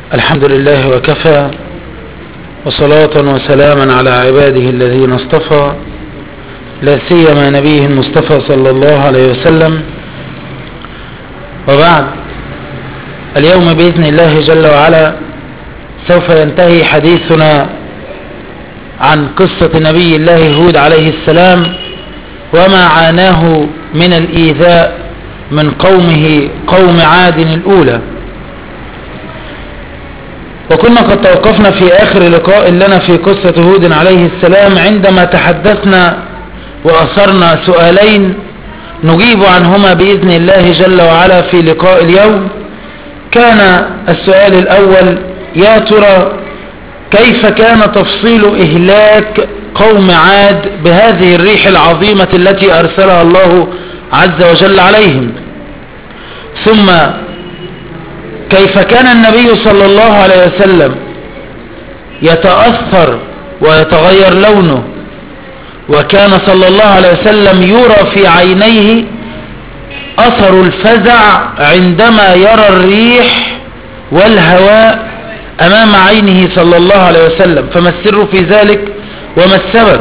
الحمد لله وكفى وصلاة وسلاما على عباده الذين اصطفى لا سيما نبيه المصطفى صلى الله عليه وسلم وبعد اليوم بإذن الله جل وعلا سوف ينتهي حديثنا عن قصة نبي الله هود عليه السلام وما عاناه من الإيذاء من قومه قوم عاد الأولى وكنا قد توقفنا في آخر لقاء لنا في قصة هود عليه السلام عندما تحدثنا وأثرنا سؤالين نجيب عنهما بإذن الله جل وعلا في لقاء اليوم كان السؤال الأول يا ترى كيف كان تفصيل إهلاك قوم عاد بهذه الريح العظيمة التي أرسلها الله عز وجل عليهم ثم كيف كان النبي صلى الله عليه وسلم يتأثر ويتغير لونه وكان صلى الله عليه وسلم يرى في عينيه أثر الفزع عندما يرى الريح والهواء أمام عينه صلى الله عليه وسلم فما السر في ذلك وما السبب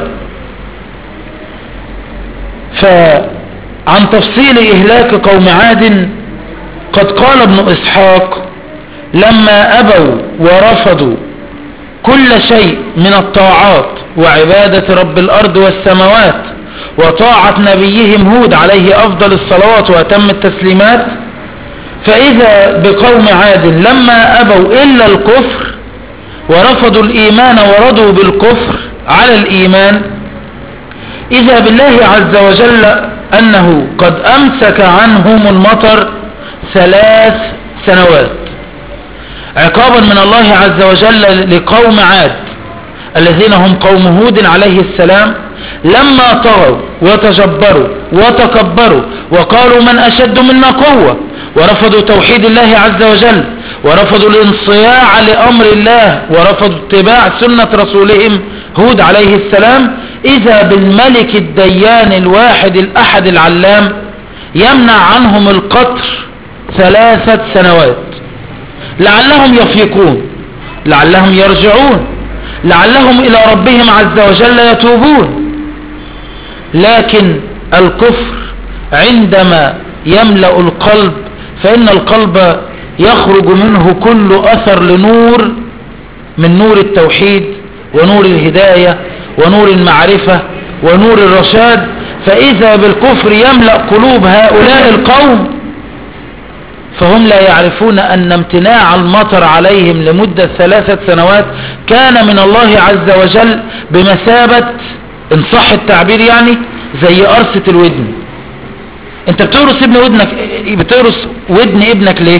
فعن تفصيل إهلاك قوم عاد قد قال ابن إسحاق لما أبوا ورفضوا كل شيء من الطاعات وعبادة رب الأرض والسماوات وطاعة نبيهم هود عليه أفضل الصلوات وأتم التسليمات فإذا بقوم عاد لما أبوا إلا الكفر ورفضوا الإيمان ورضوا بالكفر على الإيمان إذا بالله عز وجل أنه قد أمسك عنهم المطر ثلاث سنوات عقابا من الله عز وجل لقوم عاد الذين هم قوم هود عليه السلام لما طغوا وتجبروا وتكبروا وقالوا من أشد منا قوة ورفضوا توحيد الله عز وجل ورفضوا الانصياع لأمر الله ورفضوا اتباع سنة رسولهم هود عليه السلام إذا بالملك الديان الواحد الأحد العلام يمنع عنهم القطر ثلاثة سنوات لعلهم يفيقون لعلهم يرجعون لعلهم إلى ربهم عز وجل يتوبون لكن الكفر عندما يملأ القلب فإن القلب يخرج منه كل أثر لنور من نور التوحيد ونور الهداية ونور المعرفة ونور الرشاد فإذا بالكفر يملأ قلوب هؤلاء القوم فهم لا يعرفون أن امتناع المطر عليهم لمدة ثلاثة سنوات كان من الله عز وجل بمثابة إن صح التعبير يعني زي قرصة الودن انت بتورث ابن ودنك بتورث ودن ابنك ليه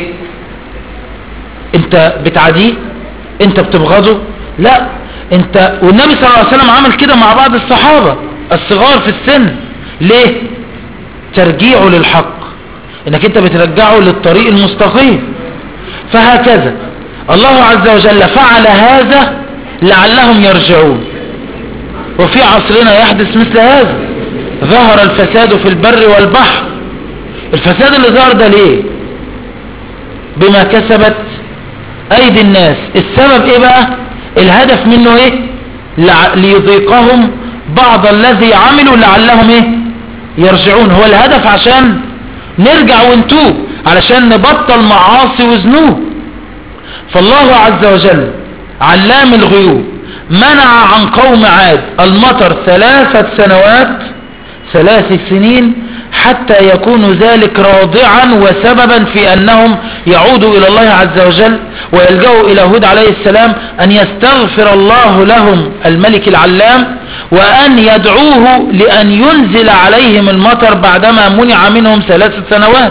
انت بتعاديه انت بتبغضه لا انت والنبي صلى الله عليه وسلم عمل كده مع بعض الصحابة الصغار في السن ليه ترجيعه للحق انك انت بترجعه للطريق المستقيم فهكذا الله عز وجل فعل هذا لعلهم يرجعون وفي عصرنا يحدث مثل هذا ظهر الفساد في البر والبحر الفساد اللي ظهر ده ليه بما كسبت ايدي الناس السبب ايه بقى الهدف منه ايه لع... ليذيقهم بعض الذي عملوا لعلهم ايه يرجعون هو الهدف عشان نرجع ونتوب علشان نبطل معاصي وذنوب فالله عز وجل علام الغيوب منع عن قوم عاد المطر ثلاثة سنوات ثلاث سنين حتى يكون ذلك راضعا وسببا في أنهم يعودوا إلى الله عز وجل ويلجأوا إلى هود عليه السلام أن يستغفر الله لهم الملك العلام وأن يدعوه لأن ينزل عليهم المطر بعدما منع منهم ثلاثة سنوات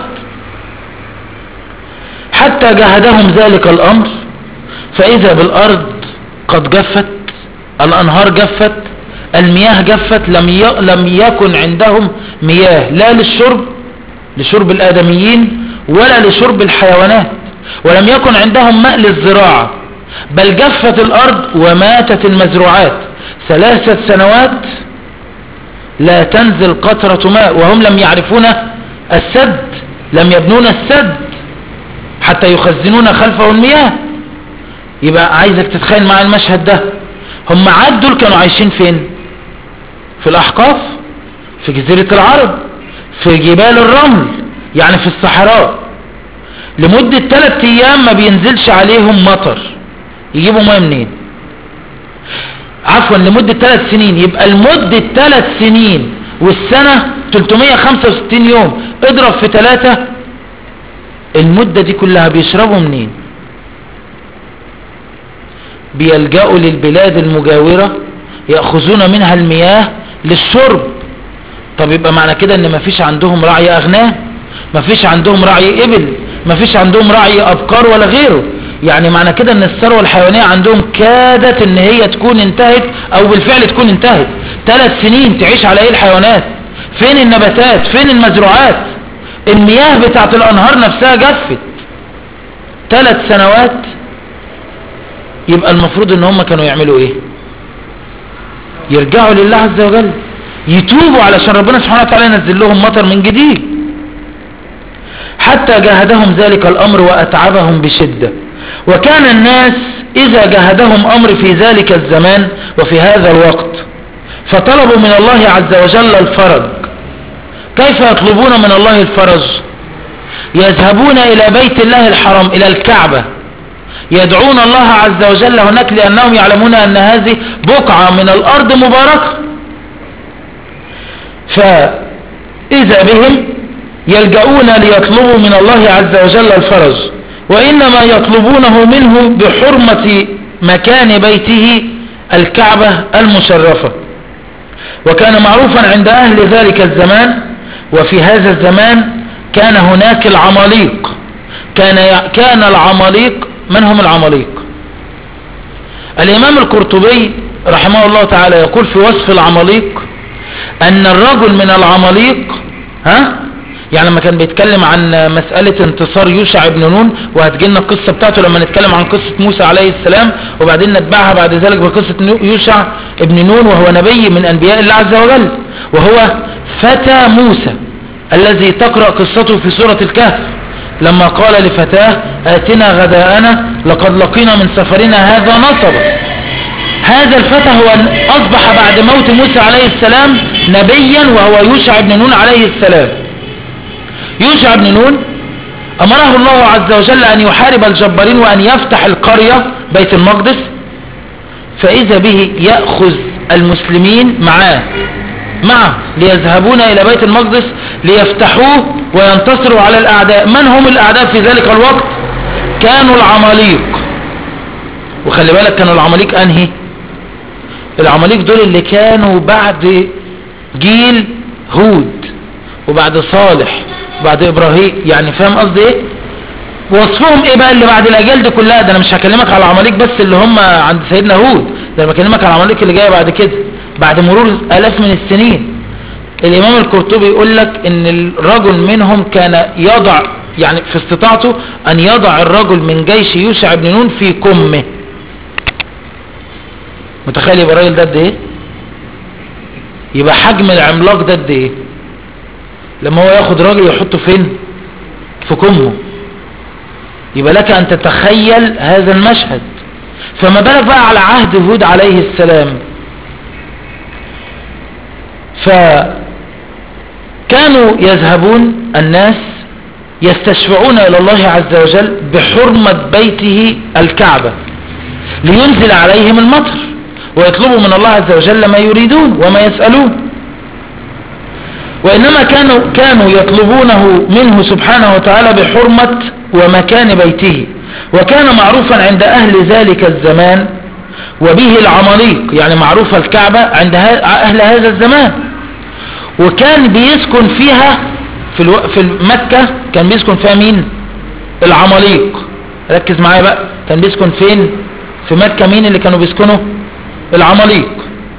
حتى جهدهم ذلك الأمر فإذا بالأرض قد جفت الأنهار جفت المياه جفت لم لم يكن عندهم مياه لا للشرب لشرب الآدميين ولا لشرب الحيوانات ولم يكن عندهم ماء للزراعة بل جفت الأرض وماتت المزروعات ثلاثة سنوات لا تنزل قطرة ماء وهم لم يعرفون السد لم يبنون السد حتى يخزنون خلفه المياه يبقى عايزك تتخيل مع المشهد ده هم عاد دول كانوا عايشين فين في الاحقاف في جزيرة العرب في جبال الرمل يعني في الصحراء لمدة ثلاث ايام ما بينزلش عليهم مطر يجيبوا ميه منين عفوا لمدة ثلاث سنين يبقى لمدة ثلاث سنين والسنة 365 يوم اضرب في ثلاثة المدة دي كلها بيشربوا منين بيلجأوا للبلاد المجاورة يأخذون منها المياه للشرب طب يبقى معنى كده ان مفيش عندهم رعي اغنام مفيش عندهم رعي ابل مفيش عندهم رعي ابقار ولا غيره يعني معنى كده ان الثروة الحيوانية عندهم كادت ان هي تكون انتهت او بالفعل تكون انتهت ثلاث سنين تعيش على ايه الحيوانات فين النباتات فين المزروعات المياه بتاعت الانهار نفسها جفت ثلاث سنوات يبقى المفروض ان هم كانوا يعملوا ايه يرجعوا لله عز وجل يتوبوا علشان ربنا سبحانه وتعالى ينزل لهم مطر من جديد حتى جاهدهم ذلك الامر واتعبهم بشدة وكان الناس اذا جاهدهم امر في ذلك الزمان وفي هذا الوقت فطلبوا من الله عز وجل الفرج كيف يطلبون من الله الفرج يذهبون الى بيت الله الحرام الى الكعبة يدعون الله عز وجل هناك لأنهم يعلمون أن هذه بقعة من الأرض مباركة فإذا بهم يلجؤون ليطلبوا من الله عز وجل الفرج وإنما يطلبونه منه بحرمة مكان بيته الكعبة المشرفة وكان معروفا عند أهل ذلك الزمان وفي هذا الزمان كان هناك العماليق كان كان العماليق من هم العماليق الإمام القرطبي رحمه الله تعالى يقول في وصف العماليق أن الرجل من العماليق ها يعني لما كان بيتكلم عن مسألة انتصار يوشع ابن نون وهتجيلنا القصة بتاعته لما نتكلم عن قصة موسى عليه السلام وبعدين نتبعها بعد ذلك بقصة يوشع ابن نون وهو نبي من أنبياء الله عز وجل وهو فتى موسى الذي تقرأ قصته في سورة الكهف لما قال لفتاه آتنا غداءنا لقد لقينا من سفرنا هذا نصبا هذا الفتى هو أصبح بعد موت موسى عليه السلام نبيا وهو يوشع بن نون عليه السلام يوشع بن نون أمره الله عز وجل أن يحارب الجبارين وأن يفتح القرية بيت المقدس فإذا به يأخذ المسلمين معاه معه ليذهبون إلى بيت المقدس ليفتحوه وينتصروا على الأعداء من هم الأعداء في ذلك الوقت كانوا العماليق وخلي بالك كانوا العماليق أنهي العماليق دول اللي كانوا بعد جيل هود وبعد صالح وبعد إبراهيم يعني فاهم قصدي ايه وصفهم ايه بقى اللي بعد الاجيال دي كلها ده انا مش هكلمك على العماليق بس اللي هم عند سيدنا هود ده انا بكلمك على العماليق اللي جايه بعد كده بعد مرور الاف من السنين الامام القرطبي يقول لك ان الرجل منهم كان يضع يعني في استطاعته ان يضع الرجل من جيش يوشع بن نون في كمه متخيل يبقى الراجل ده قد ايه يبقى حجم العملاق ده قد ايه لما هو ياخد راجل يحطه فين في كمه يبقى لك ان تتخيل هذا المشهد فما بالك بقى على عهد هود عليه السلام فكانوا يذهبون الناس يستشفعون إلى الله عز وجل بحرمة بيته الكعبة لينزل عليهم المطر ويطلبوا من الله عز وجل ما يريدون وما يسألون وإنما كانوا, كانوا يطلبونه منه سبحانه وتعالى بحرمة ومكان بيته وكان معروفا عند أهل ذلك الزمان وبه العماليق يعني معروفة الكعبة عند أهل هذا الزمان وكان بيسكن فيها في, الو... في مكة كان بيسكن فيها مين العماليق ركز معايا بقى كان بيسكن فين في مكة مين اللي كانوا بيسكنوا العماليق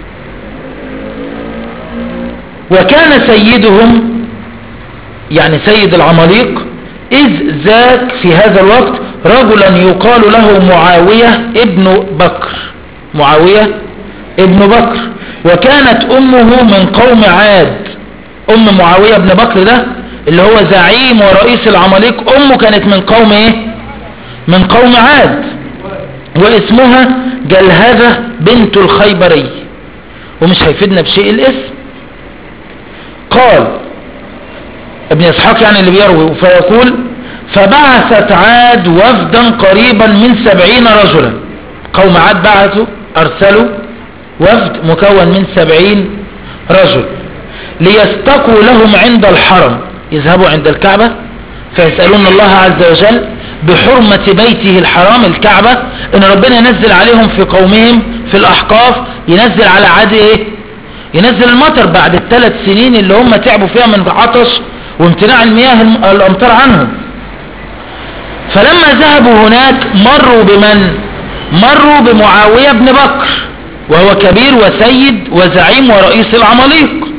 وكان سيدهم يعني سيد العماليق إذ ذاك في هذا الوقت رجلا يقال له معاوية ابن بكر معاوية ابن بكر وكانت أمه من قوم عاد أم معاوية ابن بكر ده اللي هو زعيم ورئيس العماليق أمه كانت من قوم ايه من قوم عاد واسمها جلهذة بنت الخيبري ومش هيفيدنا بشيء الاسم قال ابن اسحاق يعني اللي بيروي فيقول فبعثت عاد وفدا قريبا من سبعين رجلا قوم عاد بعثوا ارسلوا وفد مكون من سبعين رجل ليستقوا لهم عند الحرم يذهبوا عند الكعبة فيسألون الله عز وجل بحرمة بيته الحرام الكعبة ان ربنا ينزل عليهم في قومهم في الاحقاف ينزل على عاد ايه ينزل المطر بعد الثلاث سنين اللي هم تعبوا فيها من عطش وامتناع المياه الامطار عنهم فلما ذهبوا هناك مروا بمن مروا بمعاوية بن بكر وهو كبير وسيد وزعيم ورئيس العماليق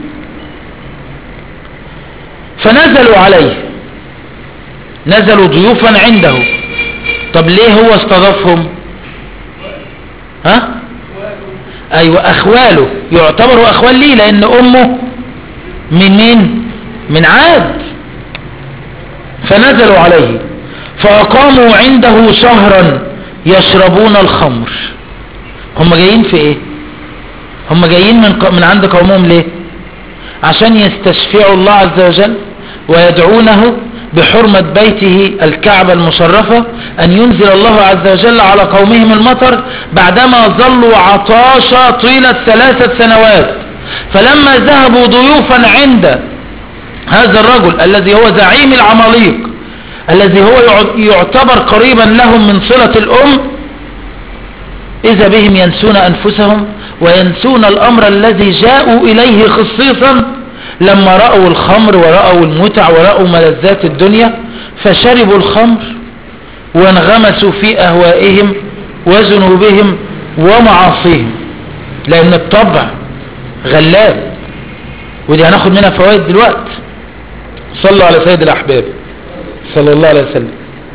فنزلوا عليه نزلوا ضيوفا عنده طب ليه هو استضافهم ها ايوه اخواله يعتبروا اخوال ليه لان امه من مين من عاد فنزلوا عليه فاقاموا عنده شهرا يشربون الخمر هم جايين في ايه هم جايين من, من عند قومهم ليه عشان يستشفعوا الله عز وجل ويدعونه بحرمة بيته الكعبة المشرفة أن ينزل الله عز وجل على قومهم المطر بعدما ظلوا عطاشا طيلة ثلاثة سنوات فلما ذهبوا ضيوفا عند هذا الرجل الذي هو زعيم العماليق الذي هو يعتبر قريبا لهم من صلة الأم إذا بهم ينسون أنفسهم وينسون الأمر الذي جاءوا إليه خصيصا لما رأوا الخمر ورأوا المتع ورأوا ملذات الدنيا فشربوا الخمر وانغمسوا في أهوائهم وذنوبهم ومعاصيهم لأن الطبع غلاب ودي هناخد منها فوائد دلوقتي صلوا على سيد الأحباب صلى الله عليه وسلم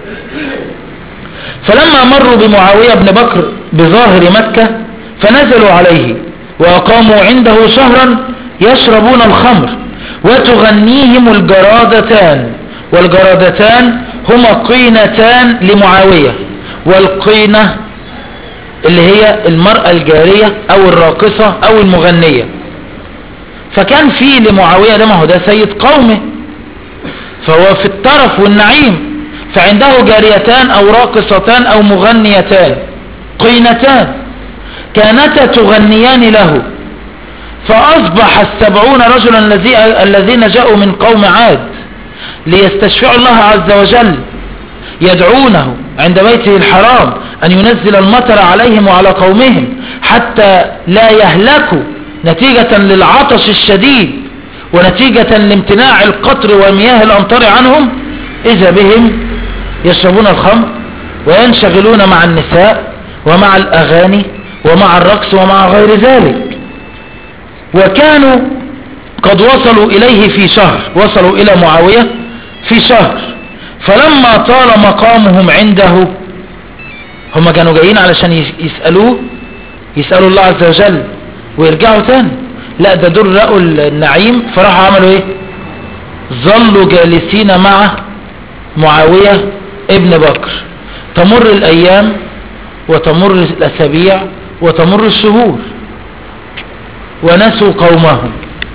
فلما مروا بمعاوية بن بكر بظاهر مكة فنزلوا عليه وأقاموا عنده شهرا يشربون الخمر وتغنيهم الجرادتان والجرادتان هما قينتان لمعاوية والقينة اللي هي المرأة الجارية او الراقصة او المغنية فكان في لمعاوية ده ما هو ده سيد قومه فهو في الترف والنعيم فعنده جاريتان او راقصتان او مغنيتان قينتان كانتا تغنيان له فأصبح السبعون رجلا الذين جاءوا من قوم عاد ليستشفعوا الله عز وجل يدعونه عند بيته الحرام أن ينزل المطر عليهم وعلى قومهم حتى لا يهلكوا نتيجة للعطش الشديد ونتيجة لامتناع القطر ومياه الأمطار عنهم إذا بهم يشربون الخمر وينشغلون مع النساء ومع الأغاني ومع الرقص ومع غير ذلك وكانوا قد وصلوا إليه في شهر وصلوا إلى معاوية في شهر فلما طال مقامهم عنده هم كانوا جايين علشان يسألوه يسألوا الله عز وجل ويرجعوا تاني لا ده دول رأوا النعيم فراحوا عملوا ايه ظلوا جالسين مع معاوية ابن بكر تمر الأيام وتمر الأسابيع وتمر الشهور ونسوا قومهم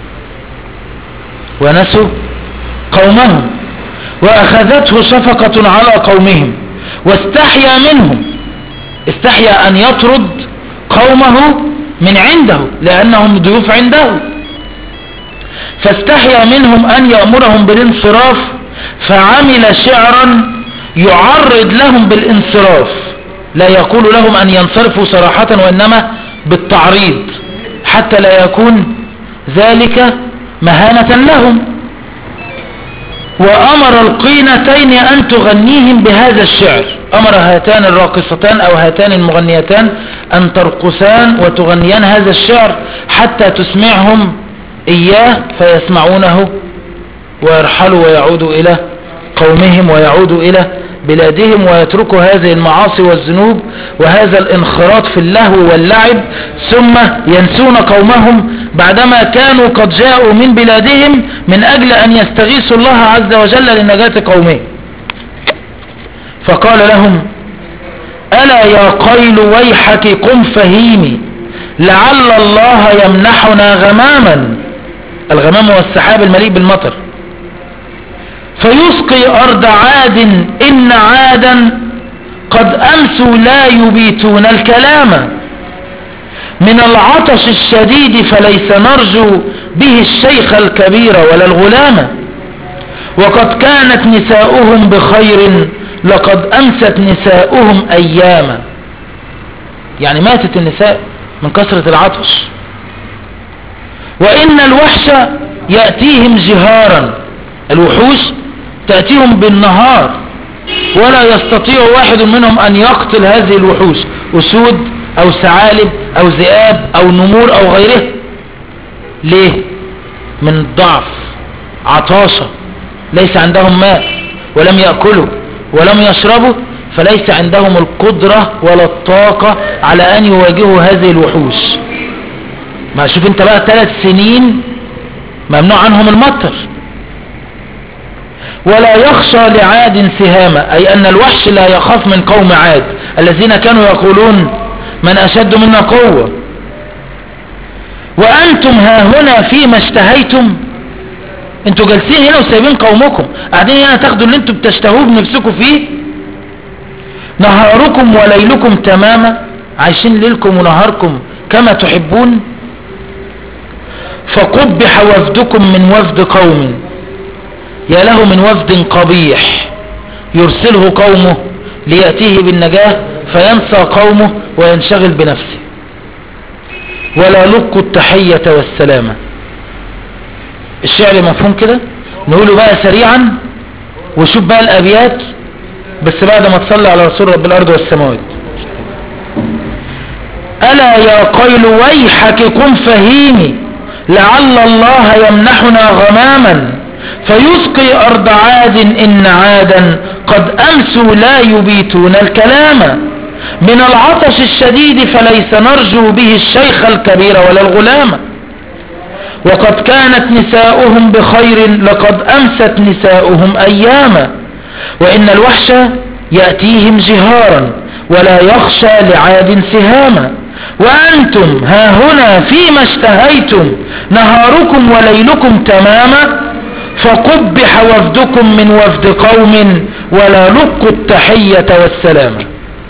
ونسوا قومهم وأخذته شفقة على قومهم واستحيا منهم استحيا أن يطرد قومه من عنده لأنهم ضيوف عنده فاستحيا منهم أن يأمرهم بالانصراف فعمل شعرا يعرض لهم بالانصراف لا يقول لهم أن ينصرفوا صراحة وإنما بالتعريض حتى لا يكون ذلك مهانة لهم وأمر القينتين أن تغنيهم بهذا الشعر أمر هاتان الراقصتان أو هاتان المغنيتان أن ترقصان وتغنيان هذا الشعر حتى تسمعهم إياه فيسمعونه ويرحلوا ويعودوا إلى قومهم ويعودوا إلى بلادهم ويتركوا هذه المعاصي والذنوب وهذا الانخراط في اللهو واللعب ثم ينسون قومهم بعدما كانوا قد جاءوا من بلادهم من أجل أن يستغيثوا الله عز وجل لنجاة قومهم فقال لهم ألا يا قيل ويحك قم فهيمي لعل الله يمنحنا غماما الغمام هو السحاب المليء بالمطر فيسقي أرض عاد إن عادا قد أمسوا لا يبيتون الكلام من العطش الشديد فليس نرجو به الشيخ الكبير ولا الغلام وقد كانت نساؤهم بخير لقد أمست نساؤهم أياما يعني ماتت النساء من كثرة العطش وإن الوحش يأتيهم جهارا الوحوش تأتيهم بالنهار ولا يستطيع واحد منهم أن يقتل هذه الوحوش أسود أو ثعالب أو ذئاب أو نمور أو غيره ليه من الضعف عطاشة ليس عندهم ماء ولم يأكلوا ولم يشربوا فليس عندهم القدرة ولا الطاقة على أن يواجهوا هذه الوحوش ما شوف انت بقى ثلاث سنين ممنوع عنهم المطر ولا يخشى لعاد سهامة أي أن الوحش لا يخاف من قوم عاد الذين كانوا يقولون من أشد منا قوة وأنتم ها هنا فيما اشتهيتم انتوا جالسين هنا وسايبين قومكم قاعدين هنا تاخدوا اللي انتوا بتشتهوه بنفسكم فيه نهاركم وليلكم تماما عايشين ليلكم ونهاركم كما تحبون فقبح وفدكم من وفد قوم يا له من وفد قبيح يرسله قومه ليأتيه بالنجاة فينسى قومه وينشغل بنفسه ولا لق التحية والسلامة الشعر مفهوم كده نقوله بقى سريعا وشوف بقى الأبيات بس بعد ما تصلي على رسول رب الأرض والسماوات ألا يا قيل ويحك قم فهيمي لعل الله يمنحنا غماما فيسقي أرض عاد إن عادا قد أمسوا لا يبيتون الكلام من العطش الشديد فليس نرجو به الشيخ الكبير ولا الغلام وقد كانت نساؤهم بخير لقد أمست نساؤهم أياما وإن الوحش يأتيهم جهارا ولا يخشى لعاد سهاما وأنتم ها هنا فيما اشتهيتم نهاركم وليلكم تماما فقبح وفدكم من وفد قوم ولا لقوا التحية والسلامة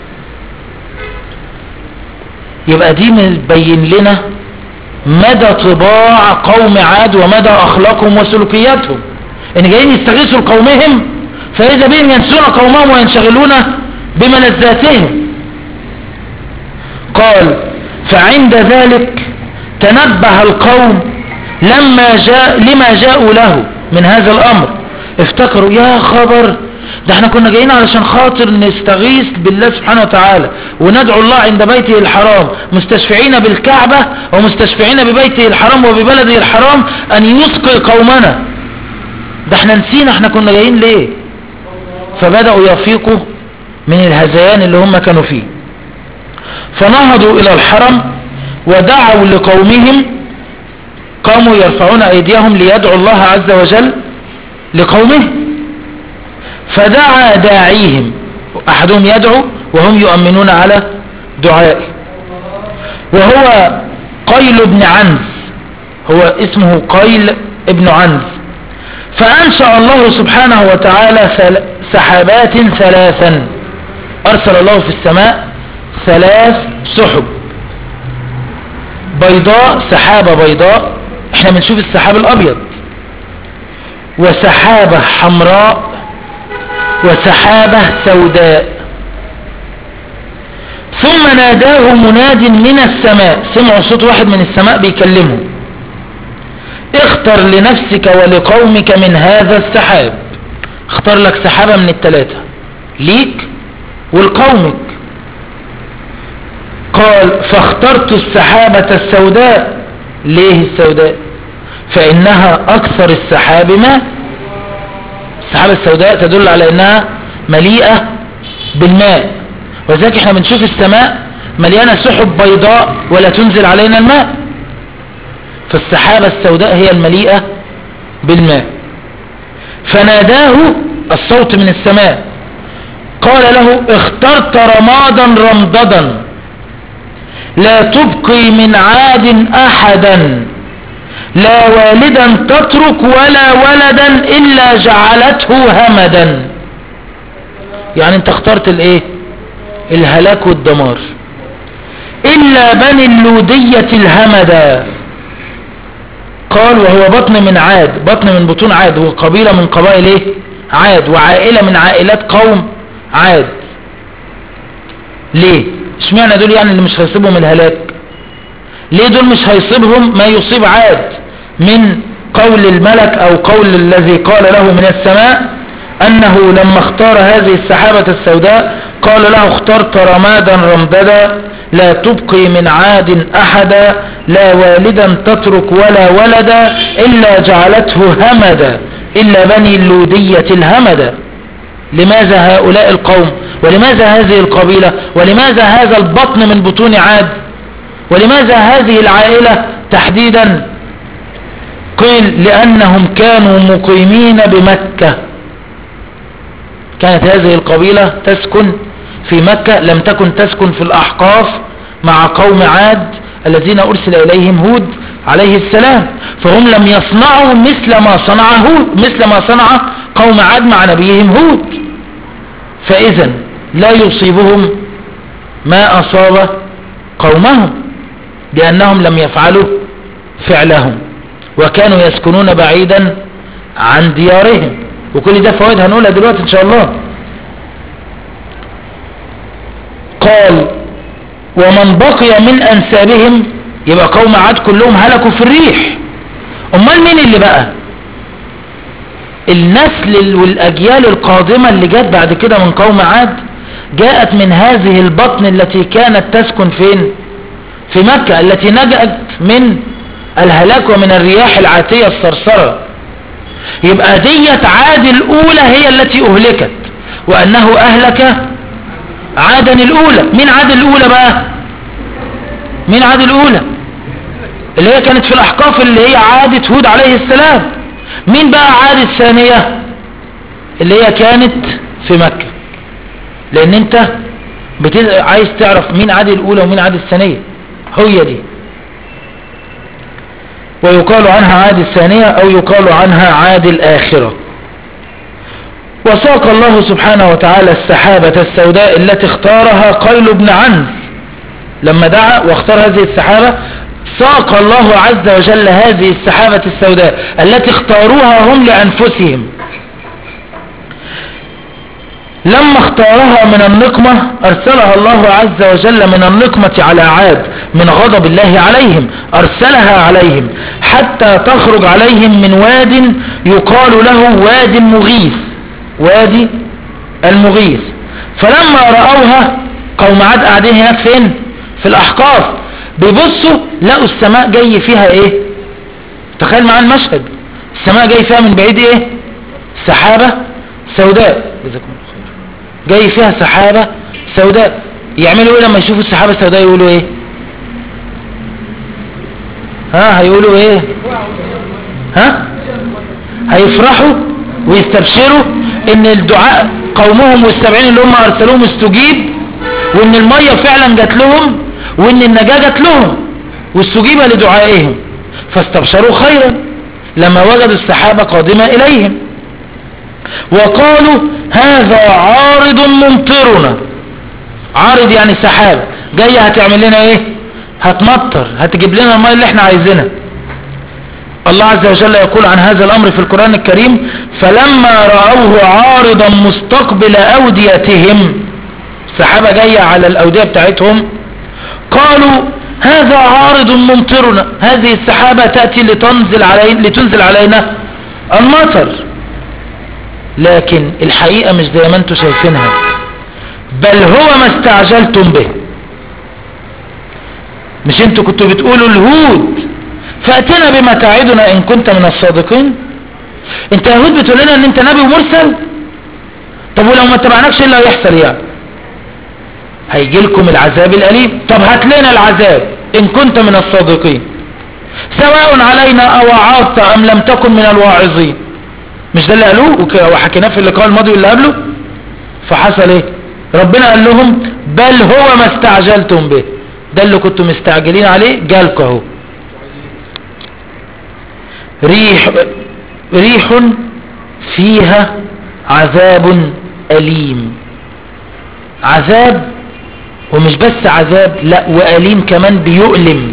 يبقى دي مبين لنا مدى طباع قوم عاد ومدى أخلاقهم وسلوكياتهم إن جايين يستغيثوا لقومهم فإذا بهم ينسون قومهم وينشغلون بملذاتهم قال فعند ذلك تنبه القوم لما جاء لما جاءوا له من هذا الأمر افتكروا يا خبر ده احنا كنا جايين علشان خاطر نستغيث بالله سبحانه وتعالى وندعو الله عند بيته الحرام مستشفعين بالكعبة ومستشفعين ببيته الحرام وببلده الحرام ان يسقي قومنا ده احنا نسينا احنا كنا جايين ليه فبدأوا يفيقوا من الهزيان اللي هم كانوا فيه فنهضوا الى الحرم ودعوا لقومهم قاموا يرفعون ايديهم ليدعوا الله عز وجل لقومه فدعا داعيهم احدهم يدعو وهم يؤمنون على دعائه وهو قيل بن عنز هو اسمه قيل ابن عنز فأنشأ الله سبحانه وتعالى سحابات ثلاثا أرسل الله في السماء ثلاث سحب بيضاء سحابة بيضاء احنا بنشوف السحاب الأبيض وسحابة حمراء وسحابة سوداء ثم ناداه مناد من السماء سمعوا صوت واحد من السماء بيكلمه اختر لنفسك ولقومك من هذا السحاب اختار لك سحابة من التلاتة ليك ولقومك قال فاخترت السحابة السوداء ليه السوداء فإنها أكثر السحاب ماء السحابة السوداء تدل على أنها مليئة بالماء وذلك احنا بنشوف السماء مليانة سحب بيضاء ولا تنزل علينا الماء فالسحابة السوداء هي المليئة بالماء فناداه الصوت من السماء قال له اخترت رمادا رمضدا لا تبقي من عاد احدا لا والدا تترك ولا ولدا الا جعلته همدا يعني انت اخترت الايه الهلاك والدمار الا بني اللودية الهمدا قال وهو بطن من عاد بطن من بطون عاد هو قبيلة من قبائل ايه عاد وعائلة من عائلات قوم عاد ليه اشمعنى دول يعني اللي مش هيصيبهم الهلاك ليه دول مش هيصيبهم ما يصيب عاد من قول الملك او قول الذي قال له من السماء انه لما اختار هذه السحابة السوداء قال له اخترت رمادا رمددا لا تبقي من عاد احدا لا والدا تترك ولا ولدا الا جعلته همدا الا بني اللودية الهمدا لماذا هؤلاء القوم ولماذا هذه القبيلة ولماذا هذا البطن من بطون عاد ولماذا هذه العائلة تحديدا قيل لأنهم كانوا مقيمين بمكة كانت هذه القبيلة تسكن في مكة لم تكن تسكن في الأحقاف مع قوم عاد الذين أرسل إليهم هود عليه السلام فهم لم يصنعوا مثل ما صنع هود مثل ما صنع قوم عاد مع نبيهم هود فإذا لا يصيبهم ما أصاب قومهم لأنهم لم يفعلوا فعلهم وكانوا يسكنون بعيدا عن ديارهم وكل ده فوائد هنقولها دلوقتي إن شاء الله قال ومن بقي من أنسابهم يبقى قوم عاد كلهم هلكوا في الريح أمال مين اللي بقى النسل والأجيال القادمة اللي جت بعد كده من قوم عاد جاءت من هذه البطن التي كانت تسكن فين في مكة التي نجأت من الهلاك ومن الرياح العاتية الصرصرة يبقى دية عاد الأولى هي التي أهلكت وأنه أهلك عادا الأولى مين عاد الأولى بقى مين عاد الأولى اللي هي كانت في الأحقاف اللي هي عادة هود عليه السلام مين بقى عاد الثانية اللي هي كانت في مكة لأن أنت بتز... عايز تعرف مين عاد الأولى ومين عاد الثانية هي دي ويقال عنها عاد الثانية أو يقال عنها عاد الآخرة وساق الله سبحانه وتعالى السحابة السوداء التي اختارها قيل بن عنز لما دعا واختار هذه السحابة ساق الله عز وجل هذه السحابة السوداء التي اختاروها هم لأنفسهم لما اختارها من النقمة أرسلها الله عز وجل من النقمة على عاد من غضب الله عليهم أرسلها عليهم حتى تخرج عليهم من واد يقال له واد مغيث وادي المغيث فلما رأوها قوم عاد قاعدين هناك فين في الأحقاف بيبصوا لقوا السماء جاي فيها ايه تخيل معايا المشهد السماء جاي فيها من بعيد ايه سحابة سوداء جزاكم الله خير جاي فيها سحابة سوداء يعملوا ايه لما يشوفوا السحابة السوداء يقولوا ايه ها هيقولوا ايه ها هيفرحوا ويستبشروا ان الدعاء قومهم والسبعين اللي هم ارسلوهم استجيب وان المية فعلا جات لهم وان النجاة جات لهم واستجيب لدعائهم فاستبشروا خيرا لما وجدوا السحابة قادمة اليهم وقالوا هذا عارض ممطرنا عارض يعني سحاب جاية هتعمل لنا ايه هتمطر هتجيب لنا الماء اللي احنا عايزينها الله عز وجل يقول عن هذا الامر في القرآن الكريم فلما رأوه عارضا مستقبل اوديتهم سحابة جاية على الاودية بتاعتهم قالوا هذا عارض ممطرنا هذه السحابة تأتي لتنزل علينا, لتنزل علينا المطر لكن الحقيقة مش زي ما انتم شايفينها بل هو ما استعجلتم به مش انتوا كنتوا بتقولوا الهود فأتنا بما تعدنا ان كنت من الصادقين انت يا هود بتقول لنا ان انت نبي ومرسل طب ولو ما اتبعناكش ايه اللي هيحصل يعني هيجي لكم العذاب الأليم طب هات لنا العذاب إن كنت من الصادقين سواء علينا أو عاصت أم لم تكن من الواعظين مش ده اللي قالوه وحكيناه في اللقاء الماضي واللي قبله فحصل ايه ربنا قال لهم بل هو ما استعجلتم به ده اللي كنتم مستعجلين عليه جالكوا اهو ريح ريح فيها عذاب أليم عذاب ومش بس عذاب لا وأليم كمان بيؤلم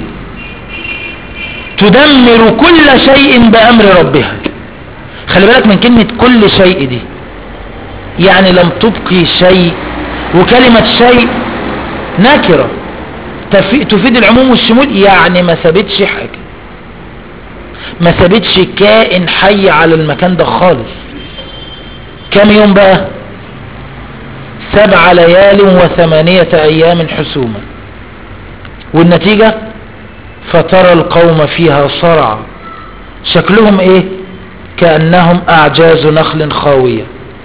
تدمر كل شيء بأمر ربها خلي بالك من كلمة كل شيء دي يعني لم تبقي شيء وكلمة شيء نكرة تفيد العموم والشمول يعني ما سابتش حاجة ما سابتش كائن حي على المكان ده خالص كم يوم بقى سبع ليال وثمانية ايام حسوما والنتيجة فترى القوم فيها صرعا شكلهم ايه كأنهم اعجاز نخل خاوية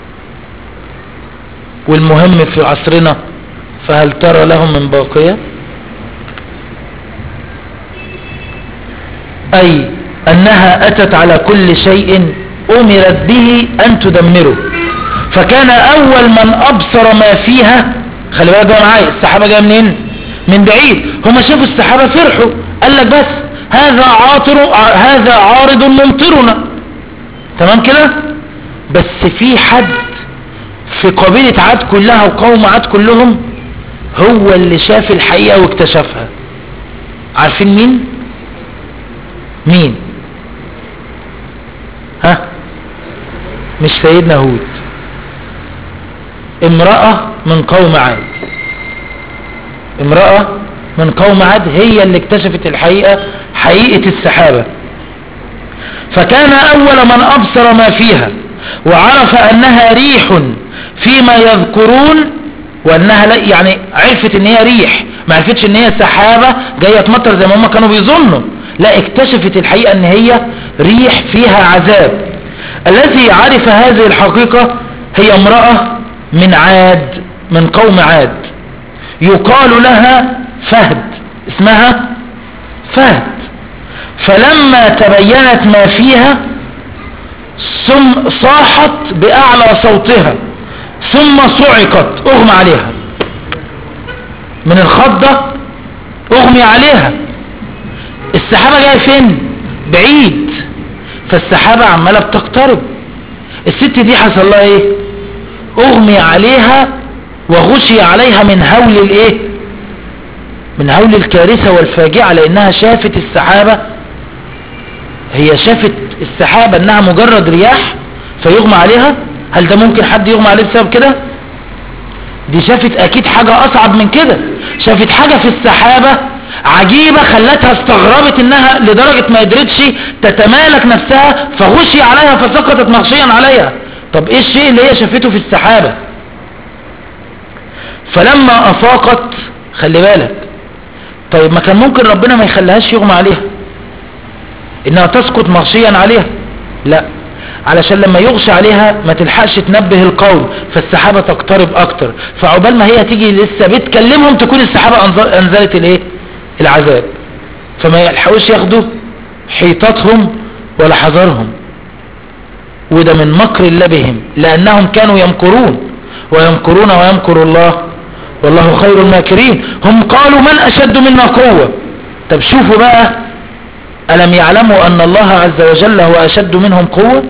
والمهم في عصرنا فهل ترى لهم من باقية اي انها اتت على كل شيء امرت به ان تدمره فكان اول من ابصر ما فيها خلي بالك بقى معايا السحابه جايه منين من بعيد هم شافوا السحابه فرحوا قال لك بس هذا عاطر هذا عارض ممطرنا تمام كده بس في حد في قبيلة عاد كلها وقوم عاد كلهم هو اللي شاف الحقيقة واكتشفها عارفين مين مين ها مش سيدنا هود امرأة من قوم عاد امرأة من قوم عاد هي اللي اكتشفت الحقيقة حقيقة السحابة فكان اول من ابصر ما فيها وعرف انها ريح فيما يذكرون وانها لا يعني عرفت ان هي ريح ما عرفتش ان هي سحابة جاية تمطر زي ما هم كانوا بيظنوا لا اكتشفت الحقيقة ان هي ريح فيها عذاب الذي عرف هذه الحقيقة هي امرأة من عاد من قوم عاد يقال لها فهد اسمها فهد فلما تبينت ما فيها ثم صاحت بأعلى صوتها ثم صعقت اغمى عليها من الخضة اغمي عليها السحابة جاية فين بعيد فالسحابة عمالة بتقترب الست دي حصل لها ايه اغمي عليها وغشي عليها من هول الايه من هول الكارثة والفاجعة لانها شافت السحابة هي شافت السحابة انها مجرد رياح فيغمى عليها هل ده ممكن حد يغمى عليه بسبب كده دي شافت اكيد حاجة اصعب من كده شافت حاجة في السحابة عجيبة خلتها استغربت انها لدرجة ما قدرتش تتمالك نفسها فغشي عليها فسقطت مغشيا عليها طب ايه الشيء اللي هي شافته في السحابة فلما افاقت خلي بالك طيب ما كان ممكن ربنا ما يخليهاش يغمى عليها انها تسقط مغشيا عليها لا علشان لما يغشى عليها ما تلحقش تنبه القوم فالسحابة تقترب اكتر فعقبال ما هي تيجي لسه بتكلمهم تكون السحابة انزلت الايه العذاب فما يلحقوش ياخدوا حيطتهم ولا حذرهم وده من مكر الله بهم لانهم كانوا يمكرون ويمكرون ويمكر الله والله خير الماكرين هم قالوا من اشد منا قوة طب شوفوا بقى ألم يعلموا أن الله عز وجل هو أشد منهم قوة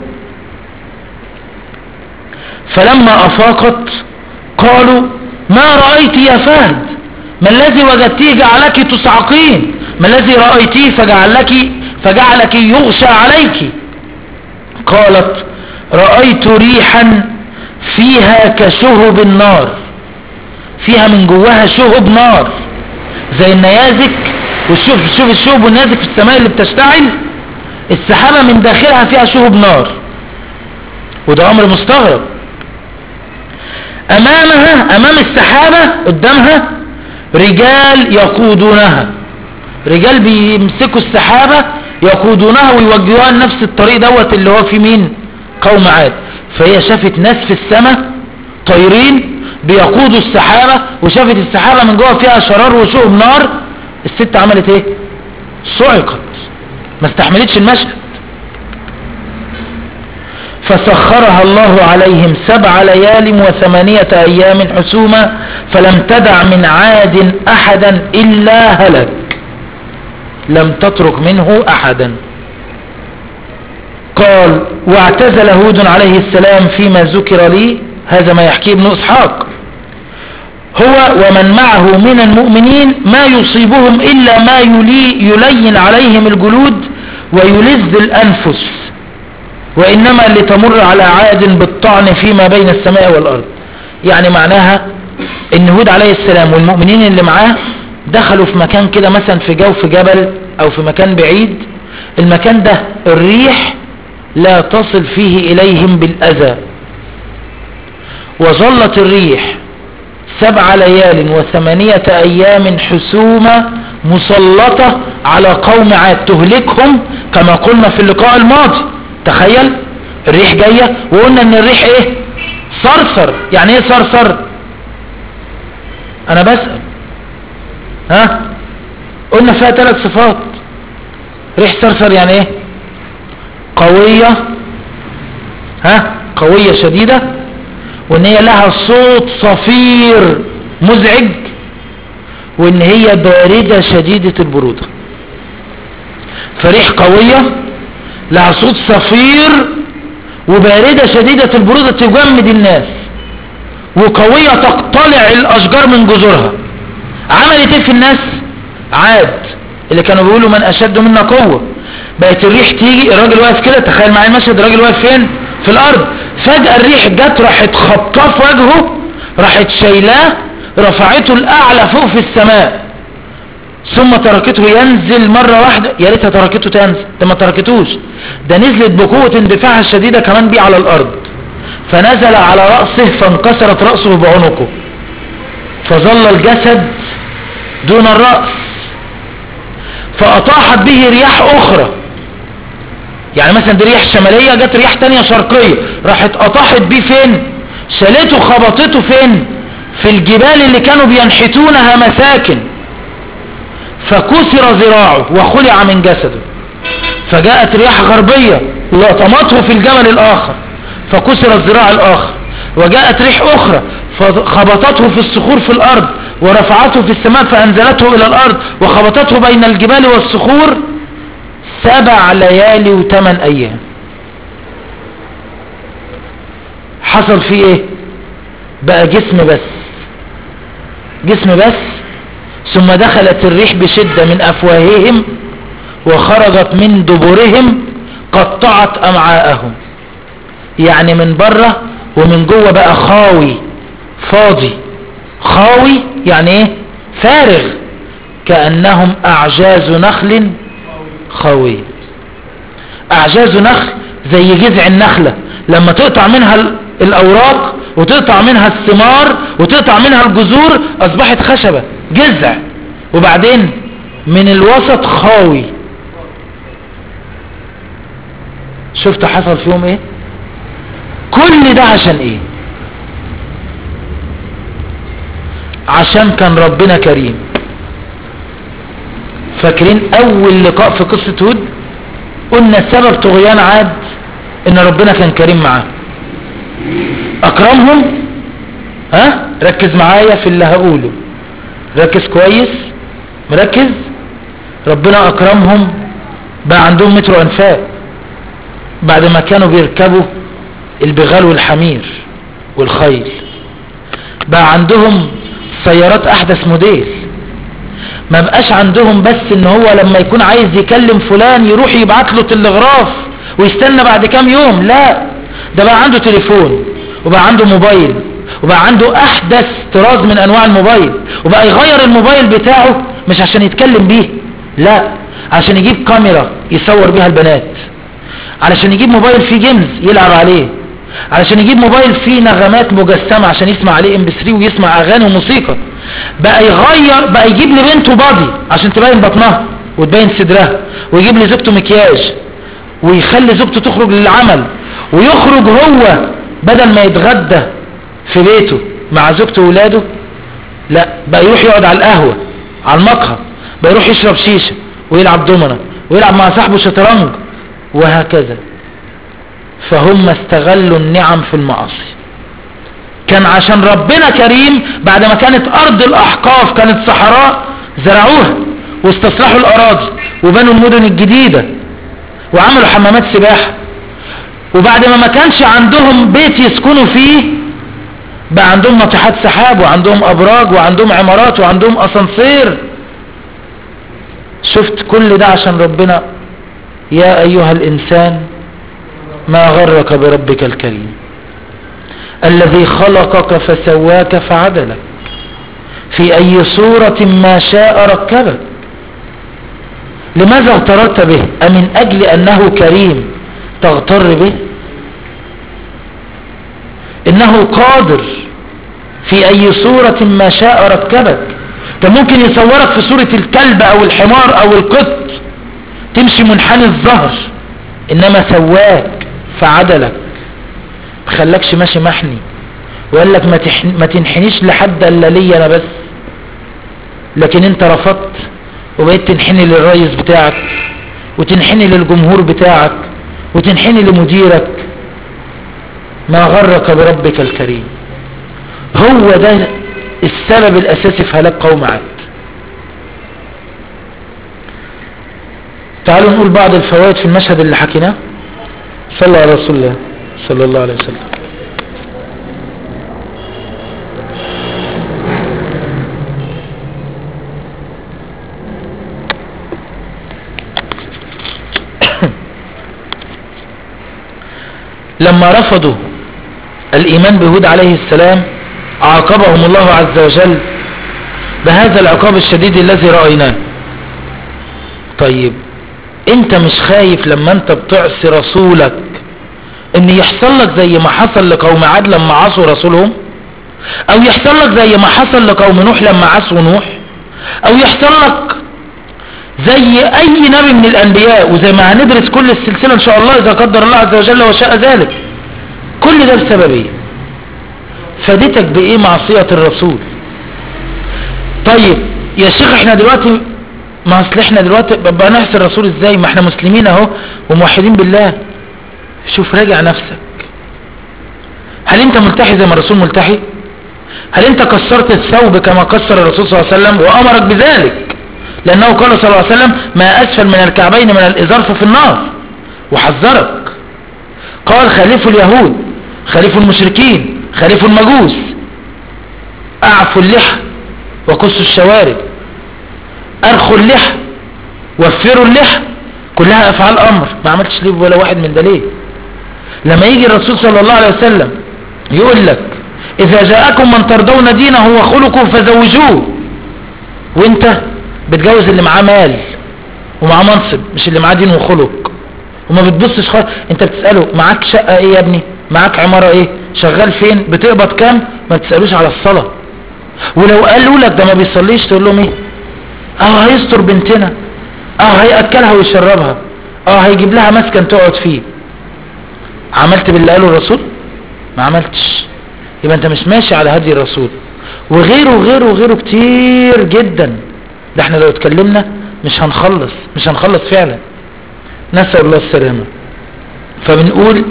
فلما أفاقت قالوا ما رأيت يا فهد ما الذي وجدتيه جعلك تصعقين ما الذي رأيتيه فجعلك, فجعلك يغشى عليك قالت رأيت ريحا فيها كشهب النار فيها من جواها شهب نار زي النيازك وشوف شوف الشهب والنيازك في السماء اللي بتشتعل السحابة من داخلها فيها شهب نار وده امر مستغرب امامها امام السحابة قدامها رجال يقودونها رجال بيمسكوا السحابة يقودونها ويوجهوها لنفس الطريق دوت اللي هو في مين قوم عاد فهي شافت ناس في السماء طايرين بيقودوا السحابة وشافت السحابة من جوه فيها شرار وشوب نار الست عملت ايه صعقت ما استحملتش المشهد فسخرها الله عليهم سبع ليال وثمانية أيام حسوما فلم تدع من عاد أحدا إلا هلك لم تترك منه أحدا قال واعتزل هود عليه السلام فيما ذكر لي هذا ما يحكيه ابن إسحاق هو ومن معه من المؤمنين ما يصيبهم إلا ما يلي يلين عليهم الجلود ويلذ الأنفس وإنما اللي تمر على عاد بالطعن فيما بين السماء والأرض يعني معناها ان هود عليه السلام والمؤمنين اللي معاه دخلوا في مكان كده مثلا في جوف جبل او في مكان بعيد المكان ده الريح لا تصل فيه اليهم بالاذى وظلت الريح سبع ليال وثمانية ايام حسومة مسلطة على قوم عاد تهلكهم كما قلنا في اللقاء الماضي تخيل الريح جاية وقلنا ان الريح ايه صرصر يعني ايه صرصر انا بسأل ها قلنا فيها ثلاث صفات ريح صرصر يعني ايه قوية ها قوية شديدة وان هي لها صوت صفير مزعج وان هي باردة شديدة البرودة فريح قوية لها صوت صفير وباردة شديدة البرودة تجمد الناس وقوية تقتلع الأشجار من جذورها عملت ايه في الناس عاد اللي كانوا بيقولوا من أشد منا قوة بقت الريح تيجي الراجل واقف كده تخيل معايا المشهد الراجل واقف فين في الأرض فجأة الريح جت راحت خبطاه في وجهه راحت شايلاه رفعته الأعلى فوق في السماء ثم تركته ينزل مرة واحدة يا ريتها تركته تنزل ده ما تركتوش ده نزلت بقوة اندفاعها الشديدة كمان بيه على الأرض فنزل على رأسه فانكسرت رأسه بعنقه فظل الجسد دون الرأس فأطاحت به رياح أخرى يعني مثلا دي رياح شمالية جت رياح تانية شرقية راحت أطاحت بيه فين شالته خبطته فين في الجبال اللي كانوا بينحتونها مساكن فكسر ذراعه وخلع من جسده فجاءت رياح غربية لطمته في الجبل الآخر فكسر الذراع الآخر وجاءت ريح أخرى فخبطته في الصخور في الأرض ورفعته في السماء فأنزلته إلى الأرض وخبطته بين الجبال والصخور سبع ليالي وثمان أيام حصل فيه ايه بقى جسم بس جسم بس ثم دخلت الريح بشدة من أفواههم وخرجت من دبرهم قطعت أمعاءهم يعني من بره ومن جوه بقى خاوي فاضي خاوي يعني ايه فارغ كأنهم أعجاز نخل خاوية أعجاز نخل زي جذع النخلة لما تقطع منها الأوراق وتقطع منها الثمار وتقطع منها الجذور أصبحت خشبة جذع وبعدين من الوسط خاوي شفت حصل فيهم ايه كل ده عشان ايه عشان كان ربنا كريم فاكرين اول لقاء في قصة هود قلنا سبب طغيان عاد ان ربنا كان كريم معاه اكرمهم ها ركز معايا في اللي هقوله ركز كويس مركز ربنا اكرمهم بقى عندهم مترو انفاق بعد ما كانوا بيركبوا البغال والحمير والخيل بقى عندهم سيارات احدث موديل ما بقاش عندهم بس ان هو لما يكون عايز يكلم فلان يروح يبعت له تلغراف ويستنى بعد كام يوم لا ده بقى عنده تليفون وبقى عنده موبايل وبقى عنده احدث طراز من انواع الموبايل وبقى يغير الموبايل بتاعه مش عشان يتكلم بيه لا عشان يجيب كاميرا يصور بيها البنات علشان يجيب موبايل فيه جيمز يلعب عليه علشان يجيب موبايل فيه نغمات مجسمة عشان يسمع عليه ام بي 3 ويسمع اغاني وموسيقى بقى يغير بقى يجيب لبنته بادي عشان تبين بطنها وتبين صدرها ويجيب لزوجته مكياج ويخلي زوجته تخرج للعمل ويخرج هو بدل ما يتغدى في بيته مع زوجته وولاده لا بقى يروح يقعد على القهوة على المقهى بقى يروح يشرب شيشة ويلعب دومنة ويلعب مع صاحبه شطرنج وهكذا فهم استغلوا النعم في المعاصي كان عشان ربنا كريم بعد ما كانت ارض الاحقاف كانت صحراء زرعوها واستصلحوا الاراضي وبنوا المدن الجديدة وعملوا حمامات سباحة وبعد ما ما كانش عندهم بيت يسكنوا فيه بقى عندهم ناطحات سحاب وعندهم ابراج وعندهم عمارات وعندهم اسانسير شفت كل ده عشان ربنا يا ايها الانسان ما غرك بربك الكريم الذي خلقك فسواك فعدلك في اي صورة ما شاء ركبك لماذا اغتررت به امن اجل انه كريم تغتر به انه قادر في اي صورة ما شاء ركبك ده ممكن يصورك في صورة الكلب او الحمار او القط تمشي منحني الظهر انما سواك فعدلك خلاكش ماشي محني وقال لك ما, تحن... ما تنحنيش لحد الا لي انا بس لكن انت رفضت وبقيت تنحني للرئيس بتاعك وتنحني للجمهور بتاعك وتنحني لمديرك ما غرك بربك الكريم هو ده السبب الاساسي في هلاك قوم عاد تعالوا نقول بعض الفوائد في المشهد اللي حكيناه صلى على رسول الله صلى الله عليه وسلم لما رفضوا الإيمان بهود عليه السلام عاقبهم الله عز وجل بهذا العقاب الشديد الذي رأيناه طيب انت مش خايف لما انت بتعصي رسولك ان يحصل لك زي ما حصل لقوم عاد لما عصوا رسولهم او يحصل لك زي ما حصل لقوم نوح لما عصوا نوح او يحصل لك زي اي نبي من الانبياء وزي ما هندرس كل السلسلة ان شاء الله اذا قدر الله عز وجل وشاء ذلك كل ده بسبب ايه فادتك بايه معصية الرسول طيب يا شيخ احنا دلوقتي ما اصل احنا دلوقتي بقى نحسن الرسول ازاي ما احنا مسلمين اهو وموحدين بالله شوف راجع نفسك هل انت ملتحي زي ما الرسول ملتحي هل انت كسرت الثوب كما كسر الرسول صلى الله عليه وسلم وامرك بذلك لانه قال صلى الله عليه وسلم ما اسفل من الكعبين من الازار ففي النار وحذرك قال خليفوا اليهود خليفوا المشركين خليفوا المجوس اعفوا اللحى وكسوا الشوارب ارخوا اللحى وفروا اللحى كلها افعال امر ما عملتش ليه ولا واحد من ده ليه لما يجي الرسول صلى الله عليه وسلم يقول لك اذا جاءكم من ترضون دينه وخلقه فزوجوه وانت بتجوز اللي معاه مال ومعاه منصب مش اللي معاه دين وخلق وما بتبصش خالص انت بتسأله معاك شقة ايه يا ابني معاك عمارة ايه شغال فين بتقبض كام ما تسألوش على الصلاة ولو قالوا لك ده ما بيصليش تقول لهم ايه اه هيستر بنتنا اه هيأكلها ويشربها اه هيجيب لها مسكن تقعد فيه عملت باللي قاله الرسول ما عملتش يبقى انت مش ماشي على هدي الرسول وغيره وغيره وغيره كتير جدا ده احنا لو اتكلمنا مش هنخلص مش هنخلص فعلا نسأل الله السلامة فبنقول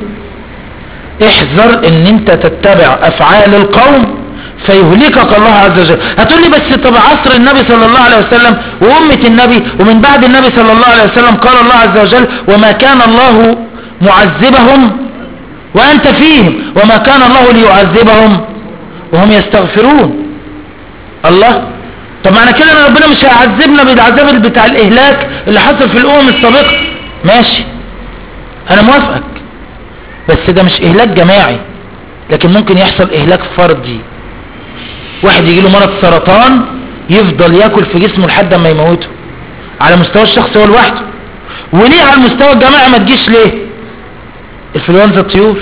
احذر ان انت تتبع افعال القوم فيهلكك الله عز وجل هتقول لي بس طب عصر النبي صلى الله عليه وسلم وأمة النبي ومن بعد النبي صلى الله عليه وسلم قال الله عز وجل وما كان الله معذبهم وأنت فيهم وما كان الله ليعذبهم وهم يستغفرون الله طب معنى كده ان ربنا مش هيعذبنا بالعذاب بتاع الاهلاك اللي حصل في الامم السابقه ماشي انا موافقك بس ده مش اهلاك جماعي لكن ممكن يحصل اهلاك فردي واحد يجي له مرض سرطان يفضل ياكل في جسمه لحد ما يموته على مستوى الشخص هو لوحده وليه على المستوى الجماعي ما تجيش ليه انفلونزا الطيور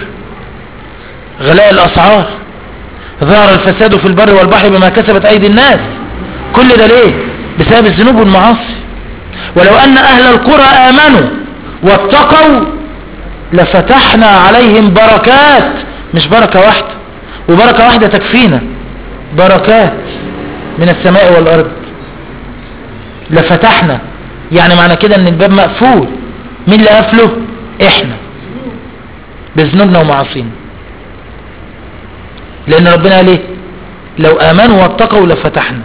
غلاء الاسعار ظهر الفساد في البر والبحر بما كسبت ايدي الناس كل ده ليه بسبب الذنوب والمعاصي ولو ان اهل القرى امنوا واتقوا لفتحنا عليهم بركات مش بركة واحدة وبركة واحدة تكفينا بركات من السماء والارض لفتحنا يعني معنى كده ان الباب مقفول مين اللي قفله احنا بذنوبنا ومعاصينا لان ربنا قال ايه لو امنوا واتقوا لفتحنا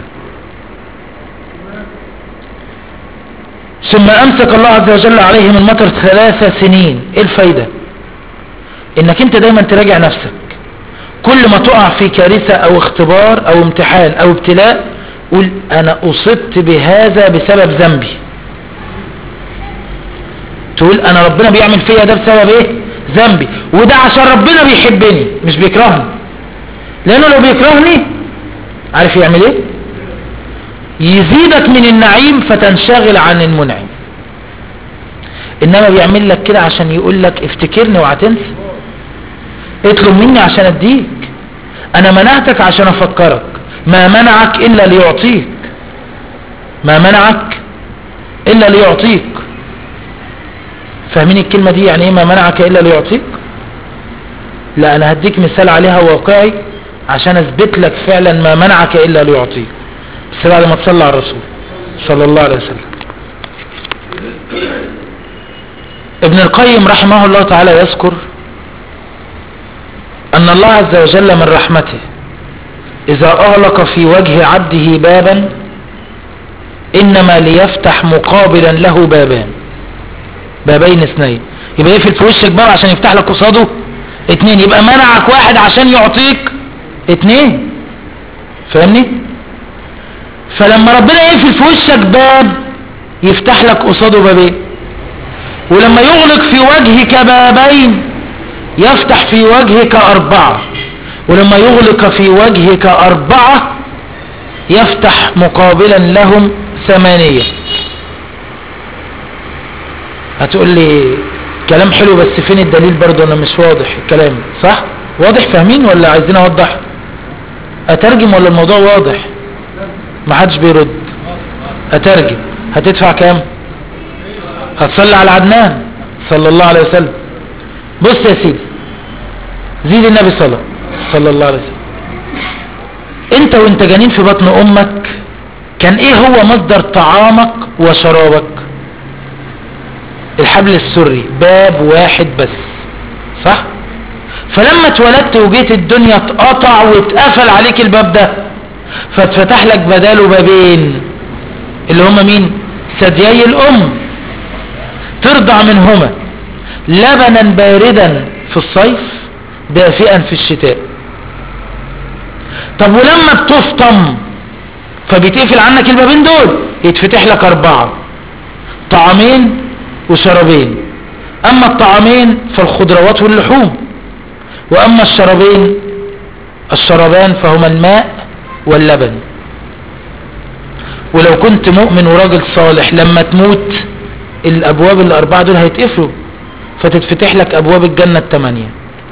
ثم امسك الله عز وجل عليهم المطر ثلاث سنين ايه الفايدة انك انت دايما تراجع نفسك كل ما تقع في كارثة او اختبار او امتحان او ابتلاء قول انا اصبت بهذا بسبب ذنبي تقول انا ربنا بيعمل فيا ده بسبب ايه ذنبي وده عشان ربنا بيحبني مش بيكرهني لانه لو بيكرهني عارف يعمل ايه يزيدك من النعيم فتنشغل عن المنعم انما بيعمل لك كده عشان يقول لك افتكرني وهتنسى اطلب مني عشان اديك انا منعتك عشان افكرك ما منعك الا ليعطيك ما منعك الا ليعطيك فاهمين الكلمة دي يعني ايه ما منعك الا ليعطيك لا انا هديك مثال عليها واقعي عشان اثبت لك فعلا ما منعك الا ليعطيك بس بعد ما تصلى على الرسول صلى الله عليه وسلم ابن القيم رحمه الله تعالى يذكر ان الله عز وجل من رحمته اذا اغلق في وجه عبده بابا انما ليفتح مقابلا له بابان بابين اثنين يبقى يقفل في وشك باب عشان يفتح لك قصاده اتنين يبقى منعك واحد عشان يعطيك اتنين فاهمني فلما ربنا يقفل في وشك باب يفتح لك قصاده بابين ولما يغلق في وجهك بابين يفتح في وجهك أربعة ولما يغلق في وجهك أربعة يفتح مقابلا لهم ثمانية هتقول لي كلام حلو بس فين الدليل برضه انا مش واضح الكلام صح واضح فاهمين ولا عايزين اوضح اترجم ولا الموضوع واضح ما حدش بيرد اترجم هتدفع كام هتصلي على عدنان صلى الله عليه وسلم بص يا سيدي زيد النبي صلى صلى الله عليه وسلم انت وانت جنين في بطن امك كان ايه هو مصدر طعامك وشرابك الحبل السري باب واحد بس صح فلما اتولدت وجيت الدنيا اتقطع واتقفل عليك الباب ده فاتفتح لك بداله بابين اللي هما مين ثديي الام ترضع منهما لبنا باردا في الصيف دافئا في الشتاء طب ولما بتفطم فبيتقفل عنك البابين دول يتفتح لك اربعة طعامين وشرابين اما الطعامين فالخضروات واللحوم واما الشرابين الشرابان فهما الماء واللبن ولو كنت مؤمن وراجل صالح لما تموت الابواب الاربعة دول هيتقفلوا فتتفتح لك ابواب الجنة التمانية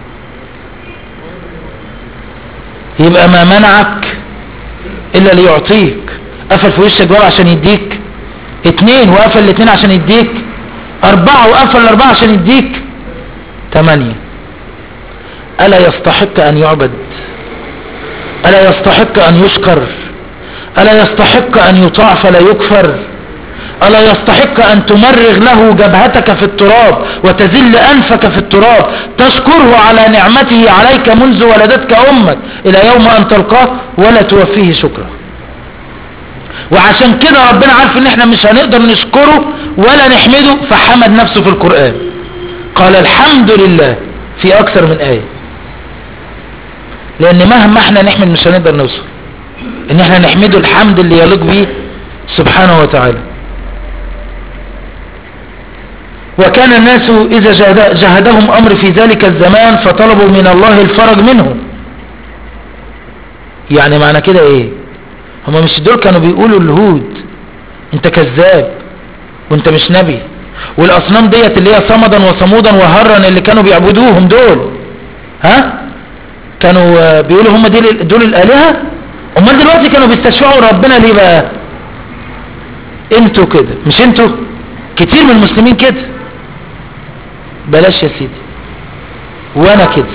يبقى ما منعك الا ليعطيك قفل في وشك باب عشان يديك اتنين وقفل الاتنين عشان يديك اربعة وقفل الاربعة عشان يديك تمانية الا يستحق ان يعبد الا يستحق ان يشكر الا يستحق ان يطاع فلا يكفر ألا يستحق أن تمرغ له جبهتك في التراب وتزل أنفك في التراب تشكره على نعمته عليك منذ ولدتك أمك إلى يوم أن تلقاه ولا توفيه شكرا وعشان كده ربنا عارف ان احنا مش هنقدر نشكره ولا نحمده فحمد نفسه في القرآن قال الحمد لله في أكثر من آية لأن مهما احنا نحمد مش هنقدر نوصل ان احنا نحمده الحمد اللي يليق به سبحانه وتعالى وكان الناس إذا جهد جهدهم أمر في ذلك الزمان فطلبوا من الله الفرج منه يعني معنى كده ايه هما مش دول كانوا بيقولوا الهود انت كذاب وانت مش نبي والاصنام ديت اللي هي صمدا وصمودا وهرا اللي كانوا بيعبدوهم دول ها كانوا بيقولوا هم دول, دول الالهه امال دلوقتي كانوا بيستشفعوا ربنا ليه بقى انتوا كده مش انتوا كتير من المسلمين كده بلاش يا سيدي وانا كده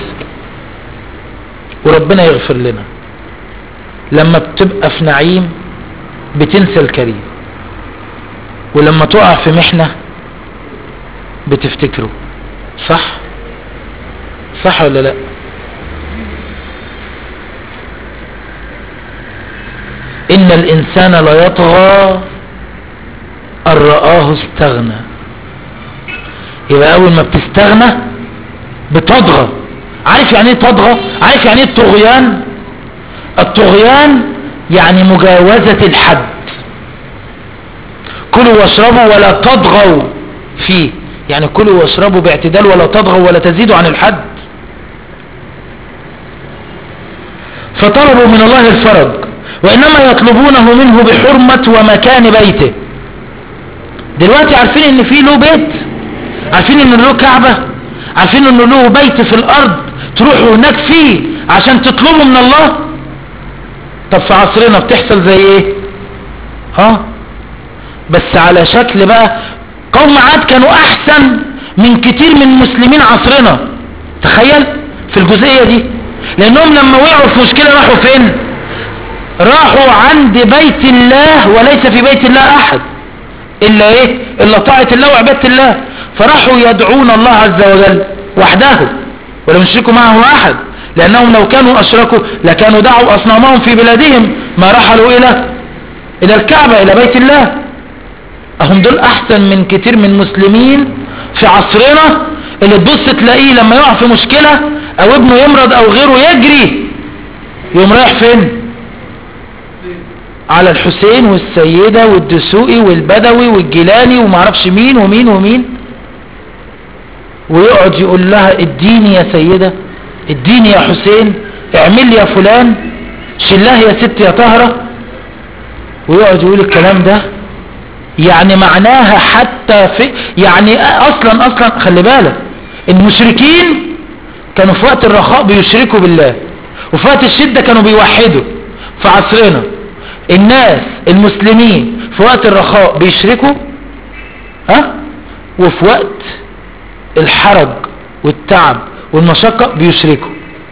وربنا يغفر لنا لما بتبقى في نعيم بتنسى الكريم ولما تقع في محنة بتفتكره صح صح ولا لا إن الإنسان ليطغى أن رآه استغنى يبقى أول ما بتستغنى بتطغى عارف يعني ايه تطغى عارف يعني ايه الطغيان الطغيان يعني مجاوزة الحد كلوا واشربوا ولا تطغوا فيه يعني كلوا واشربوا باعتدال ولا تطغوا ولا تزيدوا عن الحد فطلبوا من الله الفرج وإنما يطلبونه منه بحرمة ومكان بيته دلوقتي عارفين ان في له بيت عارفين ان له كعبة عارفين ان له بيت في الارض تروحوا هناك فيه عشان تطلبوا من الله طب في عصرنا بتحصل زي ايه ها بس على شكل بقى قوم عاد كانوا احسن من كتير من مسلمين عصرنا تخيل في الجزئية دي لانهم لما وقعوا في مشكلة راحوا فين راحوا عند بيت الله وليس في بيت الله احد الا ايه الا طاعة الله وعبادة الله فراحوا يدعون الله عز وجل وحده ولم يشركوا معه احد لانهم لو كانوا اشركوا لكانوا دعوا اصنامهم في بلادهم ما رحلوا الى الى الكعبة الى بيت الله اهم دول احسن من كتير من مسلمين في عصرنا اللي تبص تلاقيه لما يقع في مشكلة او ابنه يمرض او غيره يجري يقوم رايح فين على الحسين والسيدة والدسوقي والبدوي والجيلاني ومعرفش مين ومين ومين ويقعد يقول لها اديني يا سيدة اديني يا حسين اعمل يا فلان شلاه يا ست يا طهرة ويقعد يقول الكلام ده يعني معناها حتى في يعني اصلا اصلا خلي بالك المشركين كانوا في وقت الرخاء بيشركوا بالله وفي وقت الشدة كانوا بيوحدوا في عصرنا الناس المسلمين في وقت الرخاء بيشركوا ها وفي وقت الحرج والتعب والمشقة بيشركوا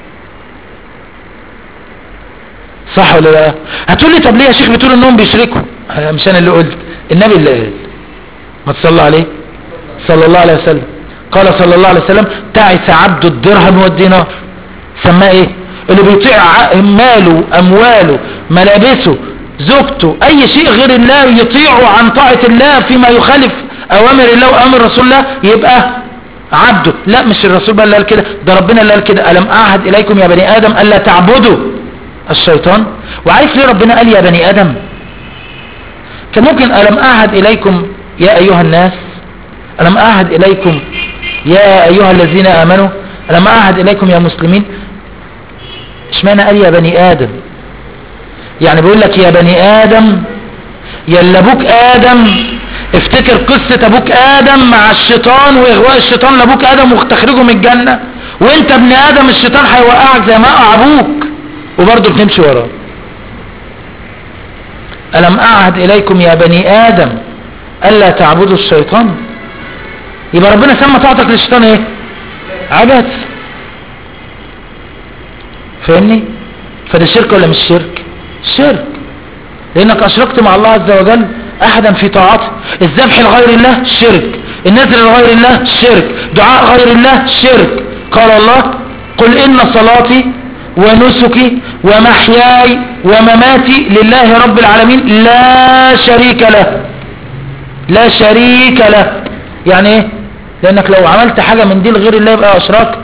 صح ولا لا هتقول لي طب ليه يا شيخ بتقول انهم بيشركوا مش انا اللي قلت النبي اللي قال ما تصلى عليه صلى الله عليه وسلم قال صلى الله عليه وسلم تعس عبد الدرهم والدينار سماه ايه اللي بيطيع ماله امواله ملابسه زوجته اي شيء غير الله يطيعه عن طاعة الله فيما يخالف اوامر الله وامر رسول الله يبقى عبده لا مش الرسول بقى اللي قال كده ده ربنا اللي قال كده الم اعهد اليكم يا بني ادم الا تعبدوا الشيطان وعارف ليه ربنا قال يا بني ادم كان ممكن الم اعهد اليكم يا ايها الناس الم اعهد اليكم يا ايها الذين امنوا الم اعهد اليكم يا مسلمين اشمعنى قال يا بني ادم يعني بيقول لك يا بني ادم يا ابوك ادم افتكر قصة ابوك ادم مع الشيطان واغواء الشيطان لابوك ادم وتخرجه من الجنة وانت ابن ادم الشيطان هيوقعك زي ما وقع ابوك وبرضه بتمشي وراه ألم أعهد إليكم يا بني آدم ألا تعبدوا الشيطان يبقى ربنا سمى طاعتك للشيطان ايه عبث فاهمني فده شرك ولا مش شرك شرك لانك اشركت مع الله عز وجل احدا في طاعته الذبح لغير الله شرك النذر لغير الله شرك دعاء غير الله شرك قال الله قل ان صلاتي ونسكي ومحياي ومماتي لله رب العالمين لا شريك له لا شريك له يعني ايه لانك لو عملت حاجة من دي لغير الله يبقى اشراكت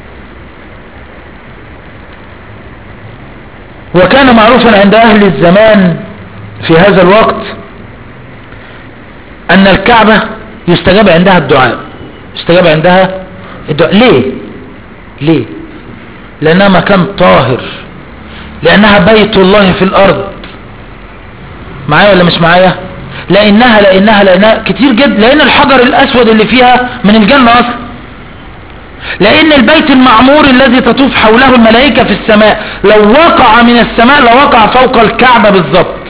وكان معروفا عند اهل الزمان في هذا الوقت ان الكعبة يستجاب عندها الدعاء يستجاب عندها الدعاء ليه ليه لانها مكان طاهر لانها بيت الله في الارض معايا ولا مش معايا لانها لانها لانها كتير جدا لان الحجر الاسود اللي فيها من الجنة اصلا لان البيت المعمور الذي تطوف حوله الملائكة في السماء لو وقع من السماء لوقع فوق الكعبة بالضبط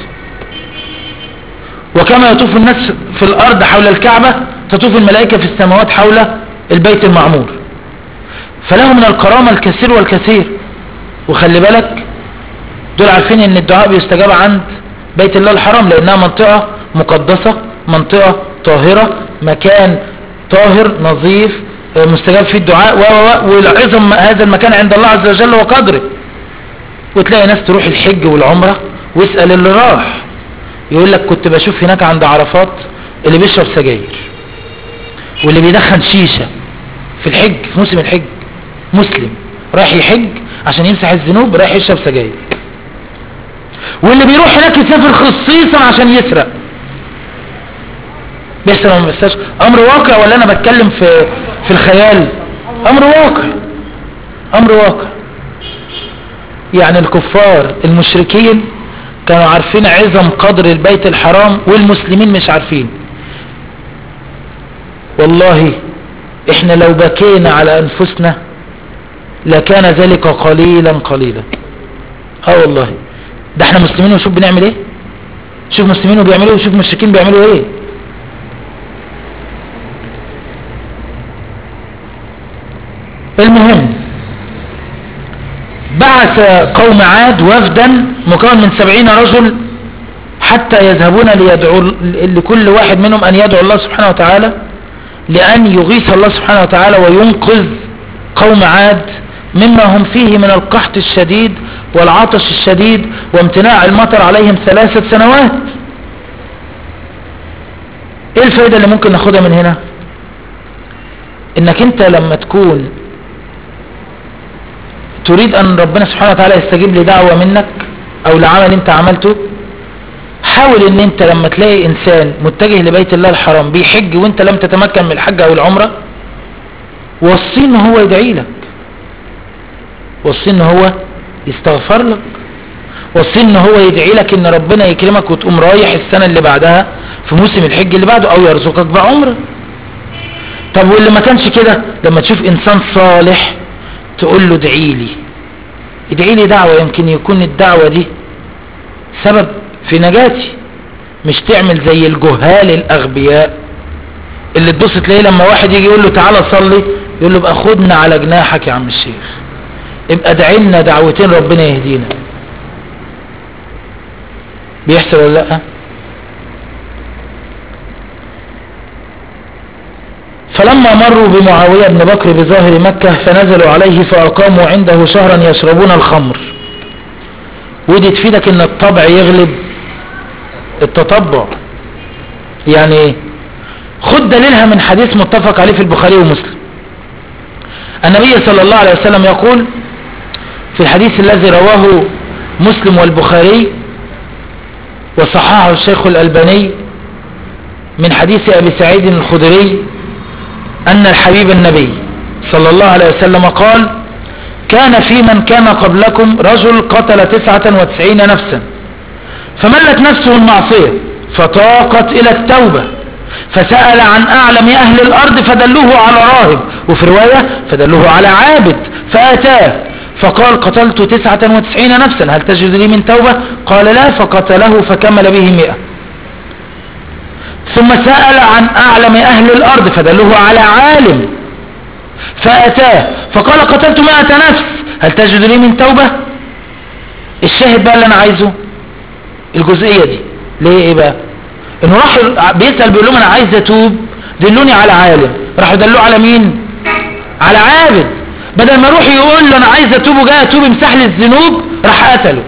وكما يطوف الناس في الارض حول الكعبة تطوف الملائكة في السماوات حول البيت المعمور فله من الكرامة الكثير والكثير وخلي بالك دول عارفين ان الدعاء بيستجاب عند بيت الله الحرام لانها منطقة مقدسة منطقة طاهرة مكان طاهر نظيف مستجاب فيه الدعاء والعظم هذا المكان عند الله عز وجل وقدره وتلاقي ناس تروح الحج والعمرة واسأل اللي راح يقول لك كنت بشوف هناك عند عرفات اللي بيشرب سجاير واللي بيدخن شيشة في الحج في موسم الحج مسلم رايح يحج عشان يمسح الذنوب رايح يشرب سجاير واللي بيروح هناك يسافر خصيصا عشان يسرق بيحصل ما بيحصلش امر واقع ولا انا بتكلم في في الخيال امر واقع امر واقع يعني الكفار المشركين كانوا عارفين عظم قدر البيت الحرام والمسلمين مش عارفين والله احنا لو بكينا على انفسنا لكان ذلك قليلا قليلا اه والله ده احنا مسلمين وشوف بنعمل ايه شوف مسلمين وبيعملوا ايه وشوف مشركين بيعملوا ايه المهم بعث قوم عاد وفدا مكون من سبعين رجل حتى يذهبون ليدعو لكل واحد منهم أن يدعو الله سبحانه وتعالى لأن يغيث الله سبحانه وتعالى وينقذ قوم عاد مما هم فيه من القحط الشديد والعطش الشديد وامتناع المطر عليهم ثلاثة سنوات ايه الفائدة اللي ممكن ناخدها من هنا انك انت لما تكون تريد ان ربنا سبحانه وتعالى يستجيب لدعوة منك او لعمل انت عملته حاول ان انت لما تلاقي انسان متجه لبيت الله الحرام بيحج وانت لم تتمكن من الحج او العمرة وصيه ان هو يدعي لك وصيه ان هو يستغفر لك وصيه ان هو يدعي لك ان ربنا يكرمك وتقوم رايح السنة اللي بعدها في موسم الحج اللي بعده او يرزقك بعمرة طب واللي ما كانش كده لما تشوف انسان صالح تقول له ادعي لي ادعي لي دعوة يمكن يكون الدعوة دي سبب في نجاتي مش تعمل زي الجهال الاغبياء اللي تبص تلاقيه لما واحد يجي يقول له تعالى صلي يقول له بقى خدنا على جناحك يا عم الشيخ ابقى ادعي لنا دعوتين ربنا يهدينا بيحصل ولا لا فلما مروا بمعاوية بن بكر بظاهر مكة فنزلوا عليه فأقاموا عنده شهرا يشربون الخمر ودي تفيدك ان الطبع يغلب التطبع يعني ايه خد دليلها من حديث متفق عليه في البخاري ومسلم النبي صلى الله عليه وسلم يقول في الحديث الذي رواه مسلم والبخاري وصححه الشيخ الألباني من حديث أبي سعيد الخدري أن الحبيب النبي صلى الله عليه وسلم قال كان في من كان قبلكم رجل قتل تسعة وتسعين نفسا فملت نفسه المعصية فطاقت إلى التوبة فسأل عن أعلم أهل الأرض فدلوه على راهب وفي رواية فدلوه على عابد فأتاه فقال قتلت تسعة وتسعين نفسا هل تجد لي من توبة قال لا فقتله فكمل به مئة ثم سأل عن أعلم أهل الأرض فدلوه على عالم فأتاه فقال قتلت مئة نفس هل تجد لي من توبة الشاهد بقى اللي أنا عايزه الجزئية دي ليه ايه بقى انه راح بيسأل بيقول لهم انا عايز اتوب دلوني على عالم راحوا دلوه على مين على عابد بدل ما يروح يقول له انا عايز اتوب وجاي اتوب امسح لي الذنوب راح قتله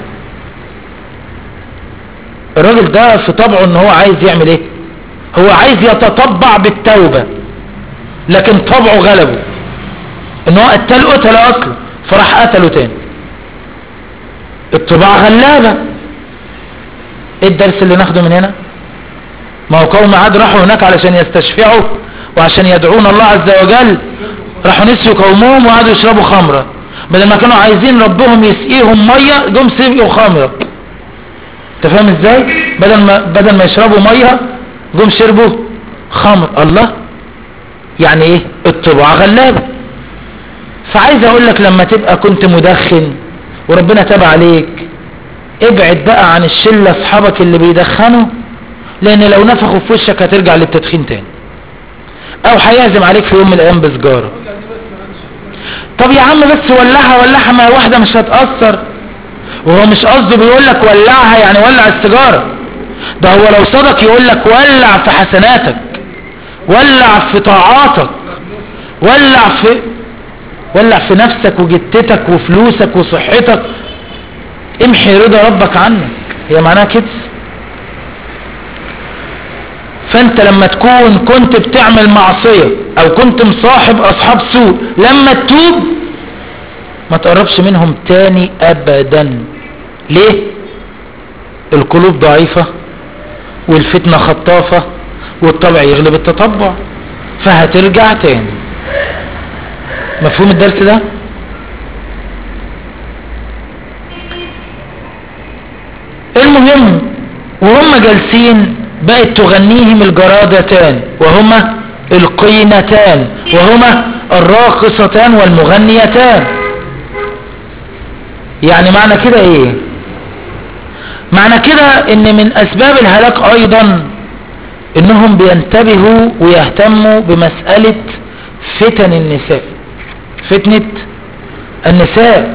الراجل ده في طبعه ان هو عايز يعمل ايه هو عايز يتطبع بالتوبة لكن طبعه غلبه ان هو قتل قتل اصلا فراح قتله تاني الطباع غلابة ايه الدرس اللي ناخده من هنا ما هو قوم عاد راحوا هناك علشان يستشفعوا وعشان يدعون الله عز وجل راحوا نسيوا قومهم وقعدوا يشربوا خمرة بدل ما كانوا عايزين ربهم يسقيهم مية جم سقيوا خمرة انت فاهم ازاي بدل ما بدل ما يشربوا مية جم شربوا خمر الله يعني ايه الطباع غلابة فعايز اقول لك لما تبقى كنت مدخن وربنا تاب عليك ابعد بقى عن الشلة اصحابك اللي بيدخنوا لان لو نفخوا في وشك هترجع للتدخين تاني او هيعزم عليك في يوم من الايام بسجارة طب يا عم بس ولعها ولعها ما واحدة مش هتأثر وهو مش قصده بيقول لك ولعها يعني ولع السيجارة ده هو لو صدق يقول لك ولع في حسناتك ولع في طاعاتك ولع في ولع في نفسك وجتتك وفلوسك وصحتك امحي رضا ربك عنك هي معناها كده فانت لما تكون كنت بتعمل معصية او كنت مصاحب اصحاب سوء لما تتوب ما تقربش منهم تاني ابدا ليه القلوب ضعيفة والفتنة خطافة والطبع يغلب التطبع فهترجع تاني مفهوم الدرس ده المهم وهم جالسين بقت تغنيهم الجرادتان وهما القينتان وهما الراقصتان والمغنيتان يعني معنى كده ايه معنى كده ان من اسباب الهلاك ايضا انهم بينتبهوا ويهتموا بمسألة فتن النساء فتنة النساء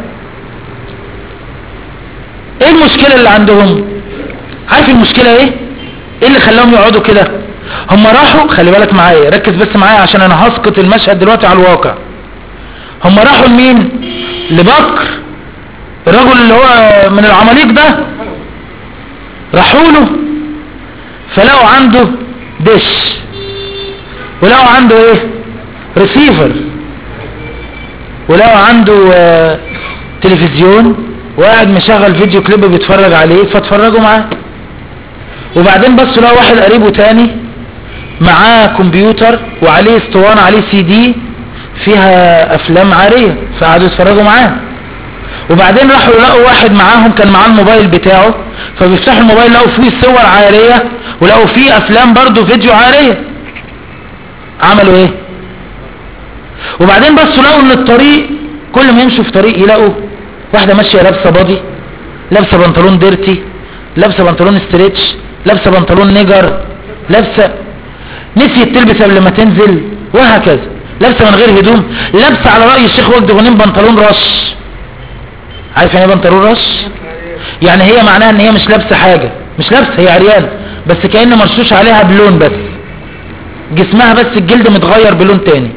ايه المشكلة اللي عندهم عارف المشكلة ايه ايه اللي خلاهم يقعدوا كده هم راحوا خلي بالك معايا ركز بس معايا عشان انا هسقط المشهد دلوقتي على الواقع هم راحوا لمين لبكر الرجل اللي هو من العماليق ده راحوا له فلقوا عنده دش ولقوا عنده ايه ريسيفر ولقوا عنده آه تلفزيون وقاعد مشغل فيديو كليب بيتفرج عليه فاتفرجوا معاه وبعدين بصوا لقوا واحد قريبه تاني معاه كمبيوتر وعليه اسطوانة عليه سي دي فيها افلام عارية فقعدوا يتفرجوا معاه وبعدين راحوا لقوا واحد معاهم كان معاه الموبايل بتاعه فبيفتحوا الموبايل لقوا فيه صور عارية ولقوا فيه افلام برضو فيديو عارية عملوا ايه وبعدين بصوا لقوا ان الطريق كل ما يمشوا في طريق يلاقوا واحدة ماشية لابسة بادي لابسة بنطلون ديرتي لابسة بنطلون ستريتش لابسة بنطلون نيجر لابسة نسيت تلبس قبل ما تنزل وهكذا لابسة من غير هدوم لابسة على رأي الشيخ وجد غنيم بنطلون رش عارف يعني ايه بنطلون رش يعني هي معناها ان هي مش لابسة حاجة مش لابسة هي عريانة بس كأن مرشوش عليها بلون بس جسمها بس الجلد متغير بلون تاني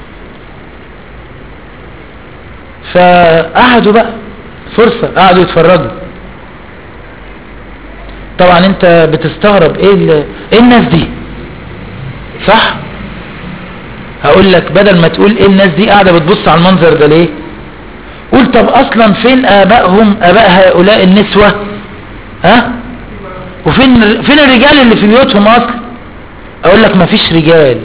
فقعدوا بقى فرصة قعدوا يتفرجوا طبعا انت بتستغرب ايه, ال- ايه الناس دي صح هقول لك بدل ما تقول ايه الناس دي قاعدة بتبص على المنظر ده ليه قول طب اصلا فين ابائهم اباء هؤلاء النسوة ها وفين فين الرجال اللي في بيوتهم اصلا اقول لك مفيش رجال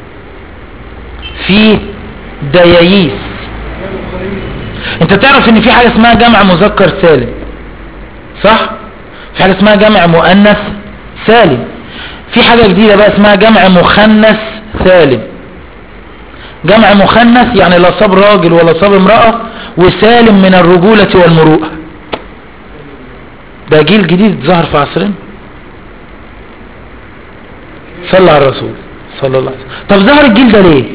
في دياييس انت تعرف ان في حاجة اسمها جمع مذكر سالم صح في حاجة اسمها جمع مؤنث سالم في حاجة جديدة بقى اسمها جمع مخنث سالم جمع مخنث يعني لا صاب راجل ولا صاب امرأة وسالم من الرجولة والمروءة ده جيل جديد ظهر في عصرنا صلى على الرسول صلى الله عليه وسلم طب ظهر الجيل ده ليه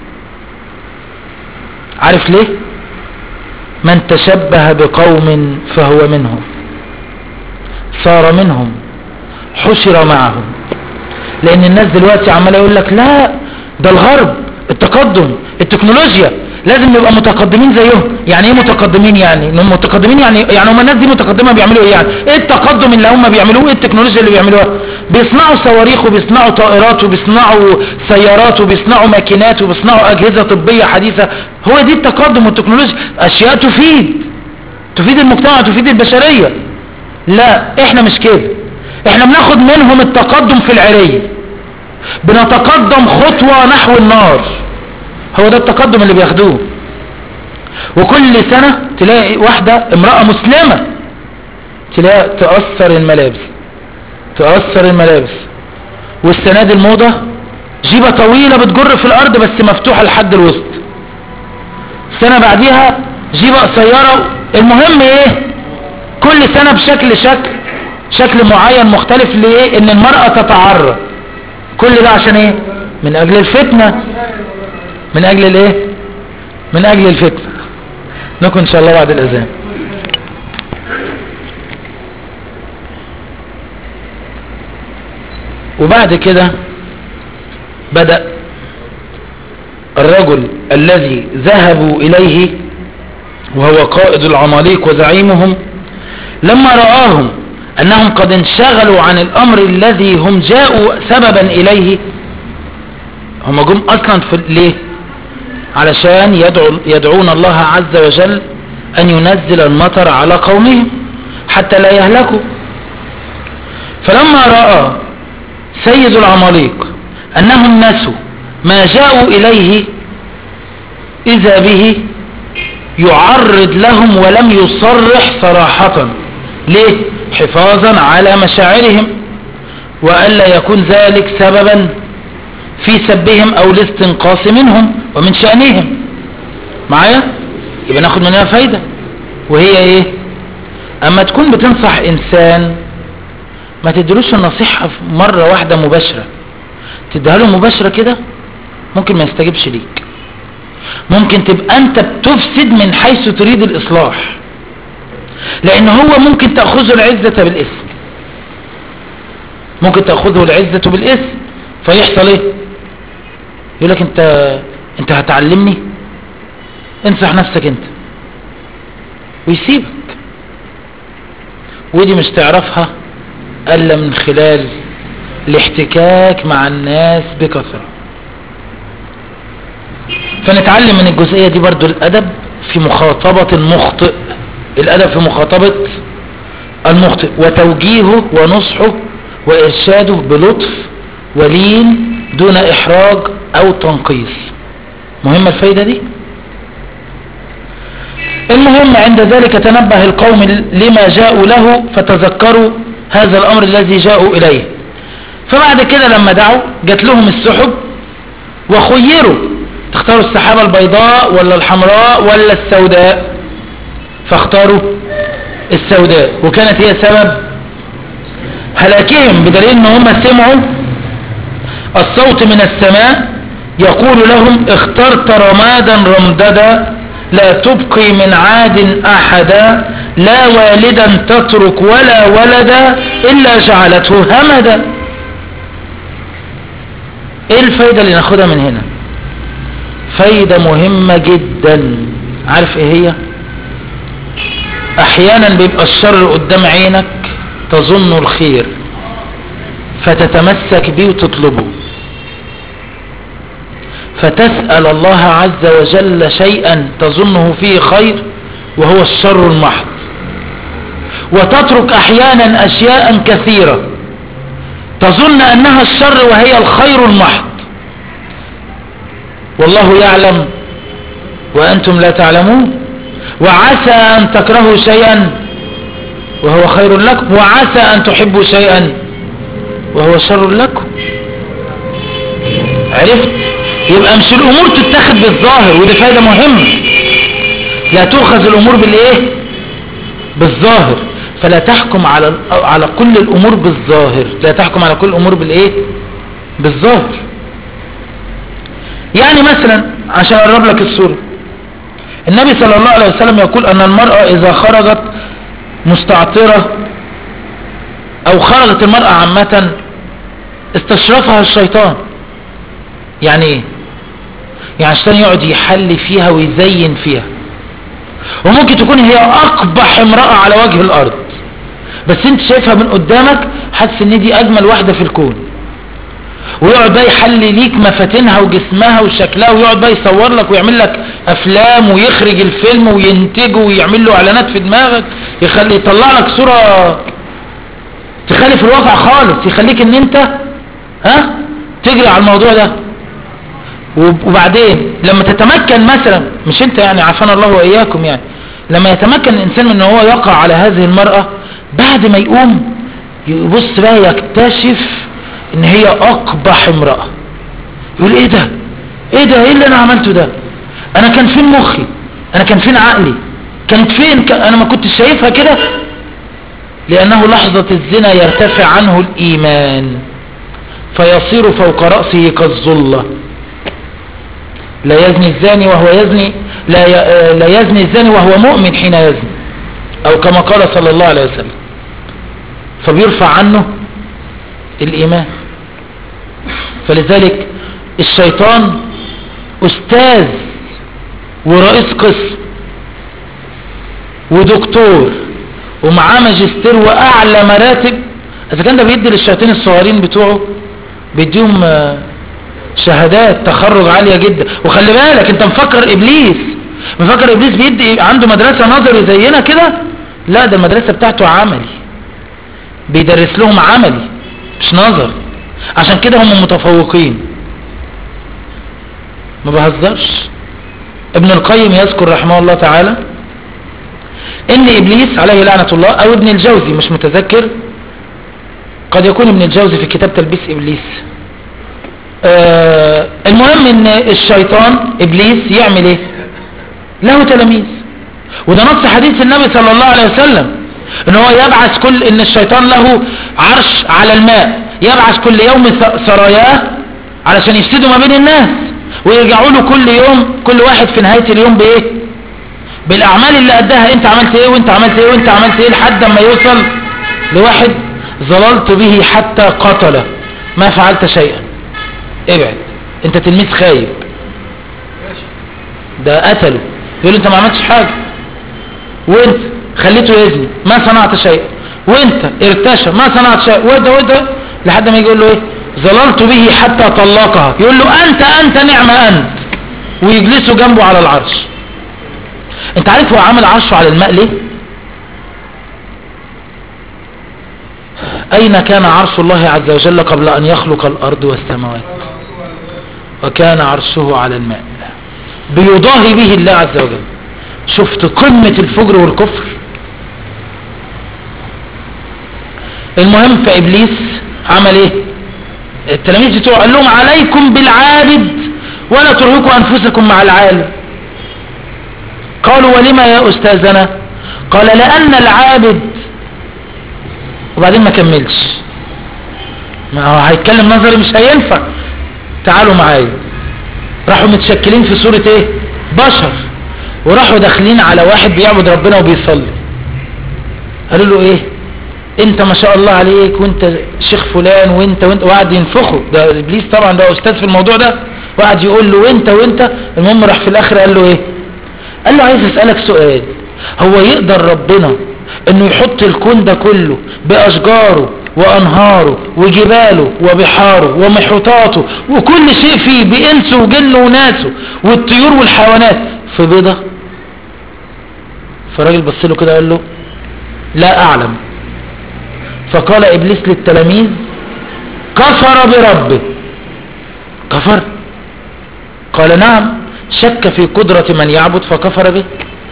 عارف ليه من تشبه بقوم فهو منهم صار منهم حشر معهم لان الناس دلوقتي عماله يقول لك لا ده الغرب التقدم التكنولوجيا لازم نبقى متقدمين زيهم يعني ايه متقدمين يعني انهم متقدمين يعني يعني هم الناس دي متقدمه بيعملوا ايه يعني ايه التقدم اللي هم بيعملوه ايه التكنولوجيا اللي بيعملوها بيصنعوا صواريخ وبيصنعوا طائرات وبيصنعوا سيارات وبيصنعوا ماكينات وبيصنعوا اجهزه طبيه حديثه هو دي التقدم والتكنولوجيا اشياء تفيد تفيد المجتمع تفيد البشريه لا احنا مش كده احنا بناخد منهم التقدم في العريه بنتقدم خطوه نحو النار هو ده التقدم اللي بياخدوه وكل سنة تلاقي واحدة امرأة مسلمة تلاقي تأثر الملابس تأثر الملابس والسنة دي الموضة جيبة طويلة بتجر في الأرض بس مفتوحة لحد الوسط السنة بعديها جيبة قصيرة المهم ايه كل سنة بشكل شكل شكل معين مختلف ليه ان المرأة تتعرى كل ده عشان ايه من اجل الفتنة من اجل الايه من اجل الفتنة نكون ان شاء الله بعد الاذان وبعد كده بدأ الرجل الذي ذهبوا إليه وهو قائد العماليق وزعيمهم لما رآهم أنهم قد انشغلوا عن الأمر الذي هم جاءوا سببا إليه هم جم أصلا في ليه علشان يدعو يدعون الله عز وجل أن ينزل المطر على قومهم حتى لا يهلكوا فلما رأى سيد العماليق أنهم نسوا ما جاءوا إليه إذا به يعرض لهم ولم يصرح صراحة ليه حفاظا على مشاعرهم وألا يكون ذلك سببا في سبهم أو الاستنقاص منهم ومن شأنهم معايا يبقى ناخد منها فايدة وهي ايه اما تكون بتنصح انسان ما تدلوش النصيحة مرة واحدة مباشرة تديها له مباشرة كده ممكن ما يستجيبش ليك ممكن تبقى انت بتفسد من حيث تريد الاصلاح لان هو ممكن تأخذه العزة بالاسم ممكن تأخذه العزة بالاسم فيحصل ايه يقول لك انت انت هتعلمني انصح نفسك انت ويسيبك ودي مش تعرفها الا من خلال الاحتكاك مع الناس بكثرة فنتعلم من الجزئية دي برضو الادب في مخاطبة المخطئ الادب في مخاطبة المخطئ وتوجيهه ونصحه وارشاده بلطف ولين دون احراج او تنقيص مهمة الفايدة دي المهم عند ذلك تنبه القوم لما جاءوا له فتذكروا هذا الامر الذي جاءوا اليه فبعد كده لما دعوا جات لهم السحب وخيروا تختاروا السحابة البيضاء ولا الحمراء ولا السوداء فاختاروا السوداء وكانت هي سبب هلاكهم بدليل ان هم سمعوا الصوت من السماء يقول لهم اخترت رمادا رمددا لا تبقي من عاد احدا لا والدا تترك ولا ولدا الا جعلته همدا ايه الفايدة اللي ناخدها من هنا فايدة مهمة جدا عارف ايه هي احيانا بيبقى الشر قدام عينك تظن الخير فتتمسك بيه وتطلبه فتسأل الله عز وجل شيئا تظنه فيه خير وهو الشر المحض وتترك احيانا اشياء كثيرة تظن انها الشر وهي الخير المحض والله يعلم وانتم لا تعلمون وعسى ان تكرهوا شيئا وهو خير لكم وعسى ان تحبوا شيئا وهو شر لكم عرفت يبقى مش الامور تتخذ بالظاهر ودي فايدة مهمة لا تؤخذ الامور بالايه بالظاهر فلا تحكم على على كل الامور بالظاهر لا تحكم على كل الامور بالايه بالظاهر يعني مثلا عشان اقرب لك الصورة النبي صلى الله عليه وسلم يقول ان المرأة اذا خرجت مستعطرة او خرجت المرأة عامة استشرفها الشيطان يعني ايه يعني عشان يقعد يحل فيها ويزين فيها وممكن تكون هي اقبح امرأة على وجه الارض بس انت شايفها من قدامك حاسس ان دي اجمل واحدة في الكون ويقعد بقى يحلي ليك مفاتنها وجسمها وشكلها ويقعد بقى يصور لك ويعمل لك افلام ويخرج الفيلم وينتجه ويعمل له اعلانات في دماغك يخلي يطلع لك صورة تخالف الواقع خالص يخليك ان انت ها تجري على الموضوع ده وبعدين لما تتمكن مثلا مش انت يعني عافانا الله واياكم يعني لما يتمكن الانسان من ان هو يقع على هذه المرأة بعد ما يقوم يبص بقى يكتشف ان هي اقبح امرأة يقول ايه ده ايه ده ايه اللي انا عملته ده انا كان فين مخي انا كان فين عقلي كانت فين ك... انا ما كنت شايفها كده لانه لحظة الزنا يرتفع عنه الايمان فيصير فوق رأسه كالظلة لا يزني الزاني وهو يزني لا, ي... لا يزني الزاني وهو مؤمن حين يزني او كما قال صلى الله عليه وسلم فبيرفع عنه الايمان فلذلك الشيطان استاذ ورئيس قسم ودكتور ومعاه ماجستير واعلى مراتب اذا كان ده بيدي للشياطين الصغيرين بتوعه بيديهم آه، شهادات تخرج عالية جدا وخلي بالك انت مفكر ابليس مفكر ابليس بيدي عنده مدرسة نظري زينا كده لا ده المدرسة بتاعته عملي بيدرس لهم عملي مش نظر عشان كده هم متفوقين ما بهزرش ابن القيم يذكر رحمه الله تعالى ان ابليس عليه لعنة الله او ابن الجوزي مش متذكر قد يكون ابن الجوزي في كتاب تلبيس ابليس آه المهم ان الشيطان ابليس يعمل ايه له تلاميذ وده نص حديث النبي صلى الله عليه وسلم ان هو يبعث كل ان الشيطان له عرش على الماء يبعث كل يوم سراياه علشان يفسدوا ما بين الناس ويرجعوا له كل يوم كل واحد في نهاية اليوم بايه بالاعمال اللي اداها انت عملت ايه وانت عملت ايه وانت عملت ايه لحد ما يوصل لواحد ظللت به حتى قتله ما فعلت شيئا ابعد انت تلميذ خايب ده قتله يقول انت ما عملتش حاجة وانت خليته يزني ما صنعت شيئا وانت ارتشى ما صنعت شيئا وده وده لحد ما يجي يقول له ايه ظللت به حتى طلقها يقول له انت انت نعم انت ويجلسوا جنبه على العرش انت عارف هو عامل عرشه على الماء ليه اين كان عرش الله عز وجل قبل ان يخلق الارض والسماوات وكان عرشه على الماء بيضاهي به الله عز وجل شفت قمة الفجر والكفر المهم فإبليس عمل ايه التلاميذ بتوعه قال لهم عليكم بالعابد ولا ترهقوا أنفسكم مع العالم قالوا ولما يا أستاذنا قال لأن العابد وبعدين ما كملش ما هو هيتكلم نظري مش هينفع تعالوا معايا راحوا متشكلين في صورة ايه بشر وراحوا داخلين على واحد بيعبد ربنا وبيصلي قالوا له ايه انت ما شاء الله عليك وانت شيخ فلان وانت وانت وقعد ينفخه ده ابليس طبعا ده استاذ في الموضوع ده وقعد يقول له وانت وانت المهم راح في الاخر قال له ايه قال له عايز اسألك سؤال هو يقدر ربنا انه يحط الكون ده كله باشجاره وانهاره وجباله وبحاره ومحيطاته وكل شيء فيه بانسه وجنه وناسه والطيور والحيوانات في بيضة فالراجل بص له كده قال له لا اعلم فقال ابليس للتلاميذ كفر بربه كفر قال نعم شك في قدرة من يعبد فكفر به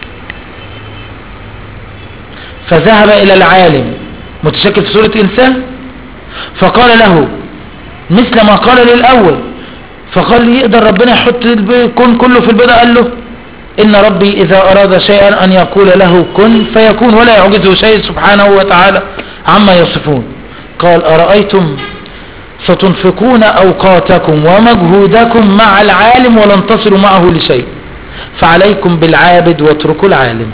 فذهب الى العالم متشكل في صورة انسان فقال له مثل ما قال للاول فقال يقدر ربنا يحط الكون كله في البيضة قال له ان ربي اذا اراد شيئا ان يقول له كن فيكون ولا يعجزه شيء سبحانه وتعالى عما يصفون قال ارأيتم ستنفقون اوقاتكم ومجهودكم مع العالم ولن تصلوا معه لشيء فعليكم بالعابد واتركوا العالم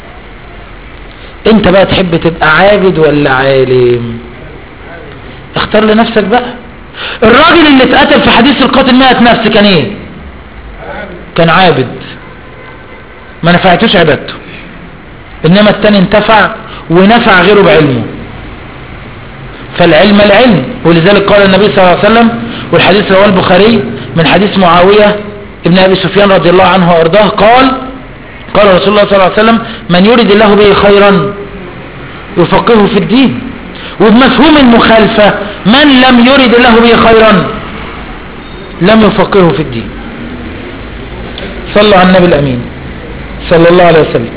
انت بقى تحب تبقى عابد ولا عالم اختار لنفسك بقى الراجل اللي اتقتل في حديث القاتل مئة نفس كان ايه كان عابد ما نفعتوش عبادته انما التاني انتفع ونفع غيره بعلمه فالعلم العلم ولذلك قال النبي صلى الله عليه وسلم والحديث رواه البخاري من حديث معاوية ابن ابي سفيان رضي الله عنه وارضاه قال قال رسول الله صلى الله عليه وسلم من يريد الله به خيرا يفقهه في الدين وبمفهوم المخالفة من لم يرد الله به خيرا لم يفقهه في الدين صلى على النبي الأمين صلى الله عليه وسلم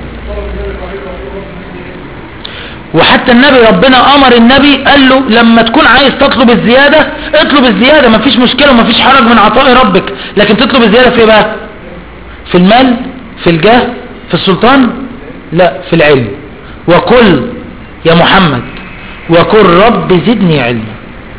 وحتى النبي ربنا أمر النبي قال له لما تكون عايز تطلب الزيادة اطلب الزيادة ما فيش مشكلة وما فيش حرج من عطاء ربك لكن تطلب الزيادة في ايه بقى في المال في الجاه في السلطان لا في العلم وقل يا محمد وقل رب زدني علما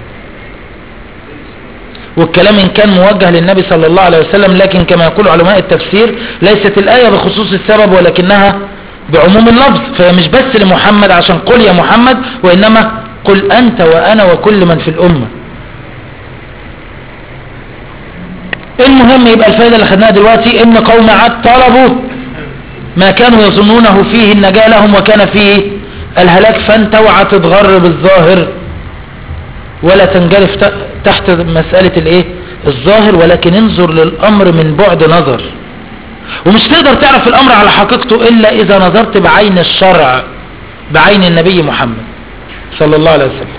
والكلام إن كان موجه للنبي صلى الله عليه وسلم لكن كما يقول علماء التفسير ليست الآية بخصوص السبب ولكنها بعموم اللفظ فهي مش بس لمحمد عشان قل يا محمد وإنما قل أنت وأنا وكل من في الأمة المهم يبقى الفائدة اللي خدناها دلوقتي ان قوم عاد طلبوا ما كانوا يظنونه فيه النجاة لهم وكان فيه الهلاك فانت اوعى تتغر بالظاهر ولا تنجرف ت- تحت مسألة الايه الظاهر ولكن انظر للامر من بعد نظر ومش تقدر تعرف الامر على حقيقته الا اذا نظرت بعين الشرع بعين النبي محمد صلى الله عليه وسلم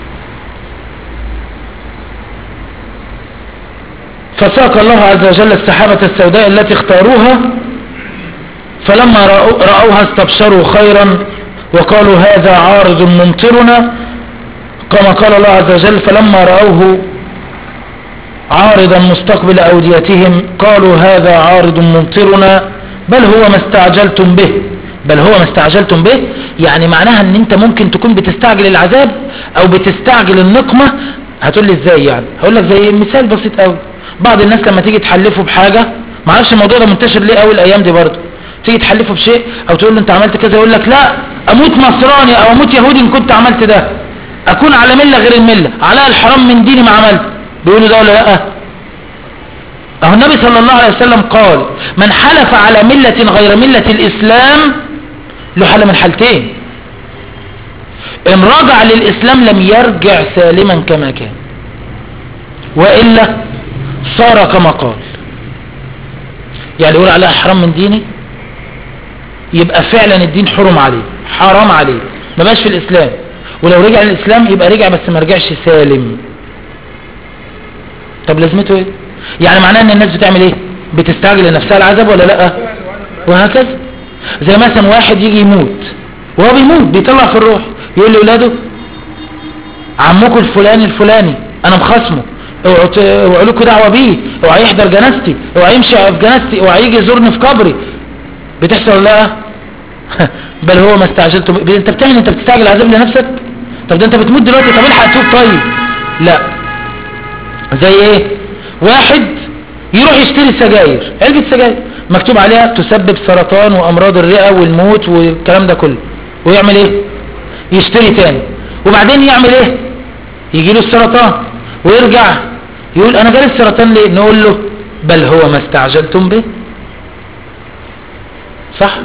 فساق الله عز وجل السحابة السوداء التي اختاروها فلما رأو- رأوها استبشروا خيرا وقالوا هذا عارض ممطرنا كما قال الله عز وجل فلما رأوه عارضا مستقبل أوديتهم قالوا هذا عارض ممطرنا بل هو ما استعجلتم به بل هو ما استعجلتم به يعني معناها ان انت ممكن تكون بتستعجل العذاب او بتستعجل النقمة هتقول لي ازاي يعني هقول لك زي مثال بسيط قوي بعض الناس لما تيجي تحلفه بحاجة ما اعرفش الموضوع ده منتشر ليه قوي الايام دي برضه تيجي تحلفه بشيء او تقول له انت عملت كذا يقول لك لا اموت نصراني او اموت يهودي ان كنت عملت ده اكون على ملة غير الملة على الحرام من ديني ما عملت بيقولوا ده ولا لا اهو النبي صلى الله عليه وسلم قال من حلف على ملة غير ملة الاسلام له حل من حالتين ان رجع للاسلام لم يرجع سالما كما كان وإلا صار كما قال يعني يقول عليها حرام من ديني يبقى فعلا الدين حرم عليه حرام عليه ما بقاش في الإسلام ولو رجع للإسلام يبقى رجع بس ما رجعش سالم طب لازمته ايه يعني معناه ان الناس بتعمل ايه بتستعجل لنفسها العذاب ولا لا وهكذا زي مثلا واحد يجي يموت وهو بيموت بيطلع في الروح يقول لاولاده عمكم الفلاني الفلاني انا مخاصمه اوعوا ت- اوعوا لكم دعوه بيه اوعى يحضر جنازتي اوعى يمشي في جنازتي اوعى يجي يزورني في قبري بتحصل ولا لا بل هو ما استعجلتم ب- انت بتعمل انت بتستعجل عذاب لنفسك طب ده انت بتموت دلوقتي طب الحق توب طيب لا زي ايه واحد يروح يشتري سجاير علبة سجاير مكتوب عليها تسبب سرطان وامراض الرئة والموت والكلام ده كله ويعمل ايه يشتري تاني وبعدين يعمل ايه يجي له السرطان ويرجع يقول انا جالي السرطان ليه نقول له بل هو ما استعجلتم به صح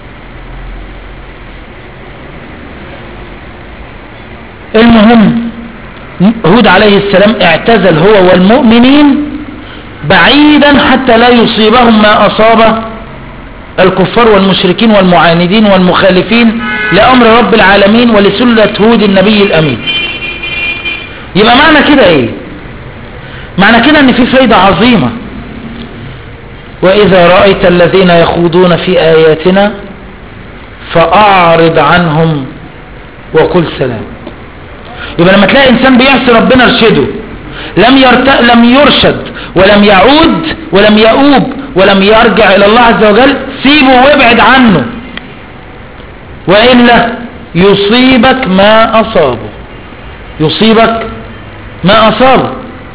المهم هود عليه السلام اعتزل هو والمؤمنين بعيدا حتى لا يصيبهم ما أصاب الكفار والمشركين والمعاندين والمخالفين لأمر رب العالمين ولسلة هود النبي الأمين يبقى معنى كده ايه معنى كده ان في فايدة عظيمة وإذا رأيت الذين يخوضون في آياتنا فأعرض عنهم وقل سلام يبقى لما تلاقي انسان بيعصي ربنا ارشده لم يرت... لم يرشد ولم يعود ولم يؤوب ولم يرجع الى الله عز وجل سيبه وابعد عنه والا يصيبك ما اصابه يصيبك ما اصابه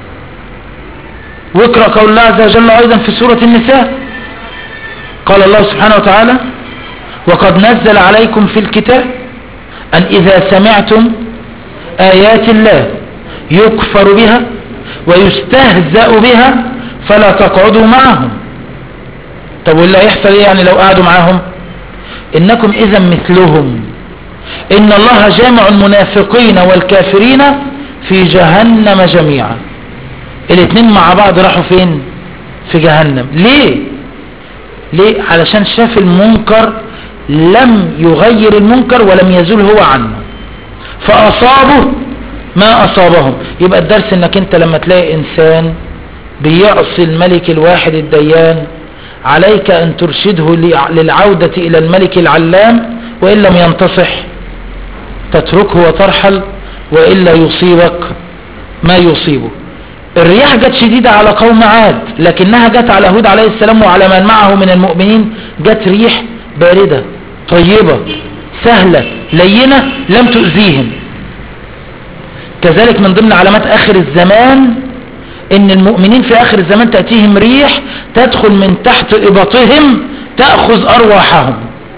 واقرا قول الله عز وجل ايضا في سوره النساء قال الله سبحانه وتعالى وقد نزل عليكم في الكتاب ان اذا سمعتم آيات الله يكفر بها ويستهزأ بها فلا تقعدوا معهم طب واللي هيحصل ايه يعني لو قعدوا معاهم انكم اذا مثلهم ان الله جامع المنافقين والكافرين في جهنم جميعا الاثنين مع بعض راحوا فين في جهنم ليه ليه علشان شاف المنكر لم يغير المنكر ولم يزول هو عنه فأصابه ما أصابهم يبقى الدرس انك انت لما تلاقي انسان بيعصي الملك الواحد الديان عليك ان ترشده للعودة الى الملك العلام وان لم ينتصح تتركه وترحل وإلا يصيبك ما يصيبه الرياح جت شديدة على قوم عاد لكنها جت على هود عليه السلام وعلى من معه من المؤمنين جت ريح باردة طيبة سهلة لينة لم تؤذيهم كذلك من ضمن علامات آخر الزمان ان المؤمنين في آخر الزمان تأتيهم ريح تدخل من تحت إبطهم تأخذ أرواحهم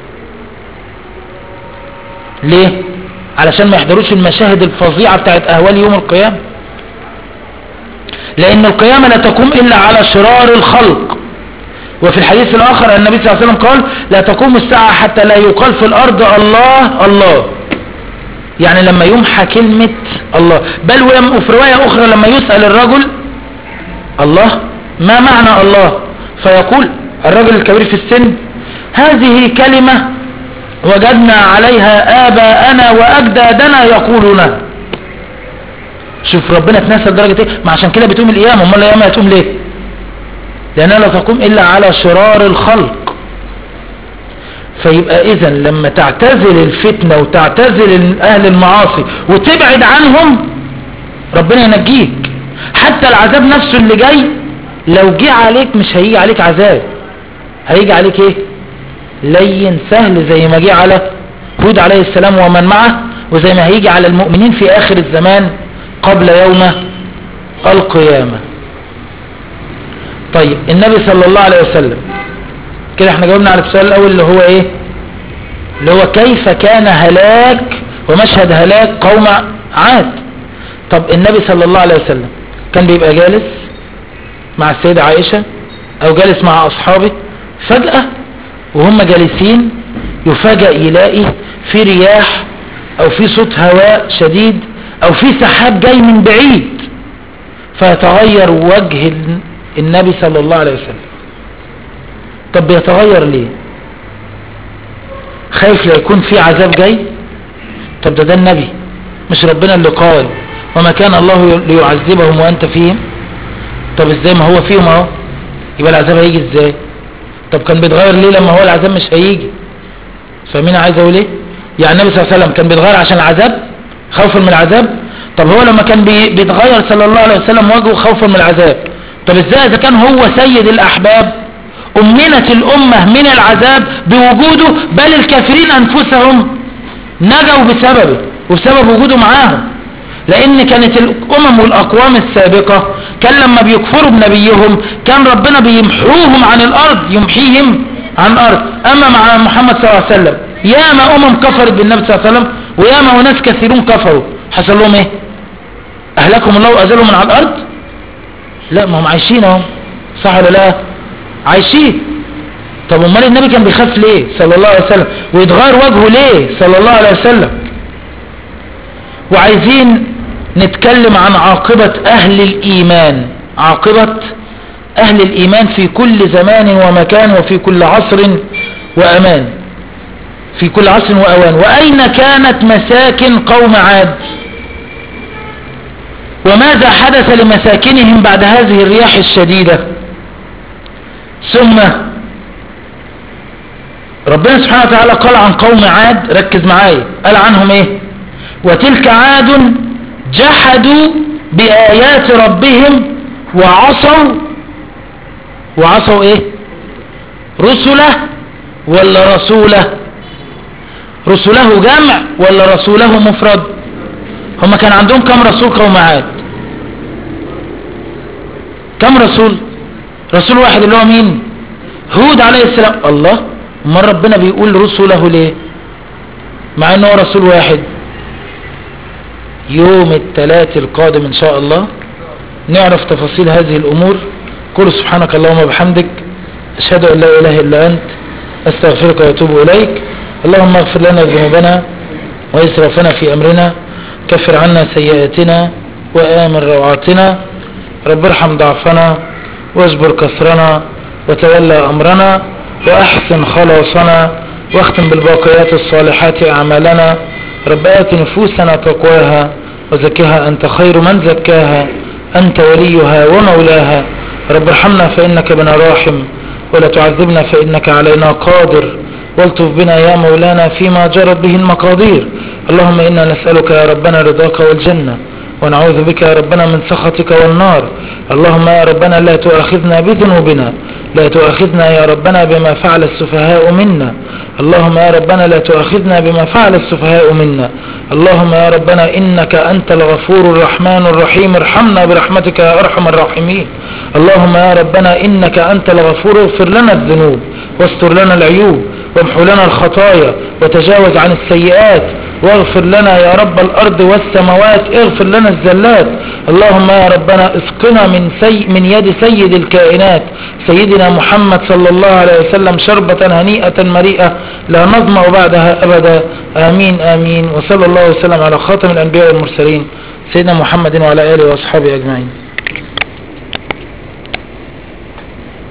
ليه علشان ما يحضروش المشاهد الفظيعة بتاعت أهوال يوم القيامة لأن القيامة لا تقوم إلا على شرار الخلق وفي الحديث الآخر النبي صلى الله عليه وسلم قال لا تقوم الساعة حتى لا يقال في الأرض الله الله يعني لما يمحى كلمة الله بل وفي رواية أخرى لما يسأل الرجل الله ما معنى الله فيقول الرجل الكبير في السن هذه كلمة وجدنا عليها آباءنا وأجدادنا يقولونها شوف ربنا تنسى لدرجة ايه ما عشان كده بتقوم القيامة امال القيامة هتقوم ليه لانها لا تقوم الا على شرار الخلق فيبقى اذا لما تعتزل الفتنة وتعتزل اهل المعاصي وتبعد عنهم ربنا ينجيك حتى العذاب نفسه اللي جاي لو جه عليك مش هيجي عليك عذاب هيجي عليك ايه لين سهل زي ما جه على هود عليه السلام ومن معه وزي ما هيجي على المؤمنين في اخر الزمان قبل يوم القيامة طيب النبي صلى الله عليه وسلم كده احنا جاوبنا على السؤال الاول اللي هو ايه اللي هو كيف كان هلاك ومشهد هلاك قوم عاد طب النبي صلى الله عليه وسلم كان بيبقى جالس مع السيدة عائشة او جالس مع اصحابه فجأة وهم جالسين يفاجأ يلاقي في رياح او في صوت هواء شديد او في سحاب جاي من بعيد فيتغير وجه النبي صلى الله عليه وسلم طب بيتغير ليه خايف لا يكون في عذاب جاي طب ده ده النبي مش ربنا اللي قال وما كان الله ليعذبهم وانت فيهم طب ازاي ما هو فيهم اهو يبقى العذاب هيجي ازاي طب كان بيتغير ليه لما هو العذاب مش هيجي فمين عايز اقول ايه يعني النبي صلى الله عليه وسلم كان بيتغير عشان العذاب خوفا من العذاب طب هو لما كان بيتغير صلى الله عليه وسلم وجهه خوفا من العذاب طب ازاي اذا كان هو سيد الاحباب امنت الامة من العذاب بوجوده بل الكافرين انفسهم نجوا بسببه وبسبب وجوده معاهم لان كانت الامم والاقوام السابقة كان لما بيكفروا بنبيهم كان ربنا بيمحوهم عن الارض يمحيهم عن الارض اما مع محمد صلى الله عليه وسلم ياما امم كفرت بالنبي صلى الله عليه وسلم وياما وناس كثيرون كفروا حصل لهم ايه اهلكهم الله وازلهم من على الارض لا ما هم عايشين اهو صح ولا لا عايشين طب امال النبي كان بيخاف ليه صلى الله عليه وسلم ويتغير وجهه ليه صلى الله عليه وسلم وعايزين نتكلم عن عاقبة اهل الايمان عاقبة اهل الايمان في كل زمان ومكان وفي كل عصر وامان في كل عصر واوان واين كانت مساكن قوم عاد وماذا حدث لمساكنهم بعد هذه الرياح الشديدة ثم ربنا سبحانه وتعالى قال عن قوم عاد ركز معايا قال عنهم ايه وتلك عاد جحدوا بآيات ربهم وعصوا وعصوا ايه رسله ولا رسوله رسله جمع ولا رسوله مفرد هم كان عندهم كم رسول قوم عاد كم رسول رسول واحد اللي هو مين هود عليه السلام الله ما ربنا بيقول رسله ليه مع انه رسول واحد يوم الثلاث القادم ان شاء الله نعرف تفاصيل هذه الامور قل سبحانك اللهم وبحمدك اشهد ان لا اله الا انت استغفرك واتوب اليك اللهم اغفر لنا ذنوبنا واسرافنا في امرنا كفر عنا سيئاتنا وامن روعاتنا رب ارحم ضعفنا واجبر كسرنا وتولى امرنا واحسن خلاصنا واختم بالباقيات الصالحات اعمالنا رب آت نفوسنا تقواها وزكها انت خير من زكاها انت وليها ومولاها رب ارحمنا فانك بنا راحم ولا تعذبنا فانك علينا قادر والطف بنا يا مولانا فيما جرت به المقادير اللهم إنا نسألك يا ربنا رضاك والجنة ونعوذ بك يا ربنا من سخطك والنار اللهم يا ربنا لا تؤاخذنا بذنوبنا لا تؤاخذنا يا ربنا بما فعل السفهاء منا اللهم يا ربنا لا تؤاخذنا بما فعل السفهاء منا اللهم يا ربنا إنك أنت الغفور الرحمن الرحيم ارحمنا برحمتك يا أرحم الراحمين اللهم يا ربنا إنك أنت الغفور اغفر لنا الذنوب واستر لنا العيوب وامحو لنا الخطايا وتجاوز عن السيئات واغفر لنا يا رب الأرض والسماوات اغفر لنا الزلات اللهم يا ربنا اسقنا من, سي من يد سيد الكائنات سيدنا محمد صلى الله عليه وسلم شربة هنيئة مريئة لا نظمأ بعدها أبدا آمين آمين وصلى الله وسلم على خاتم الأنبياء والمرسلين سيدنا محمد وعلى آله وأصحابه أجمعين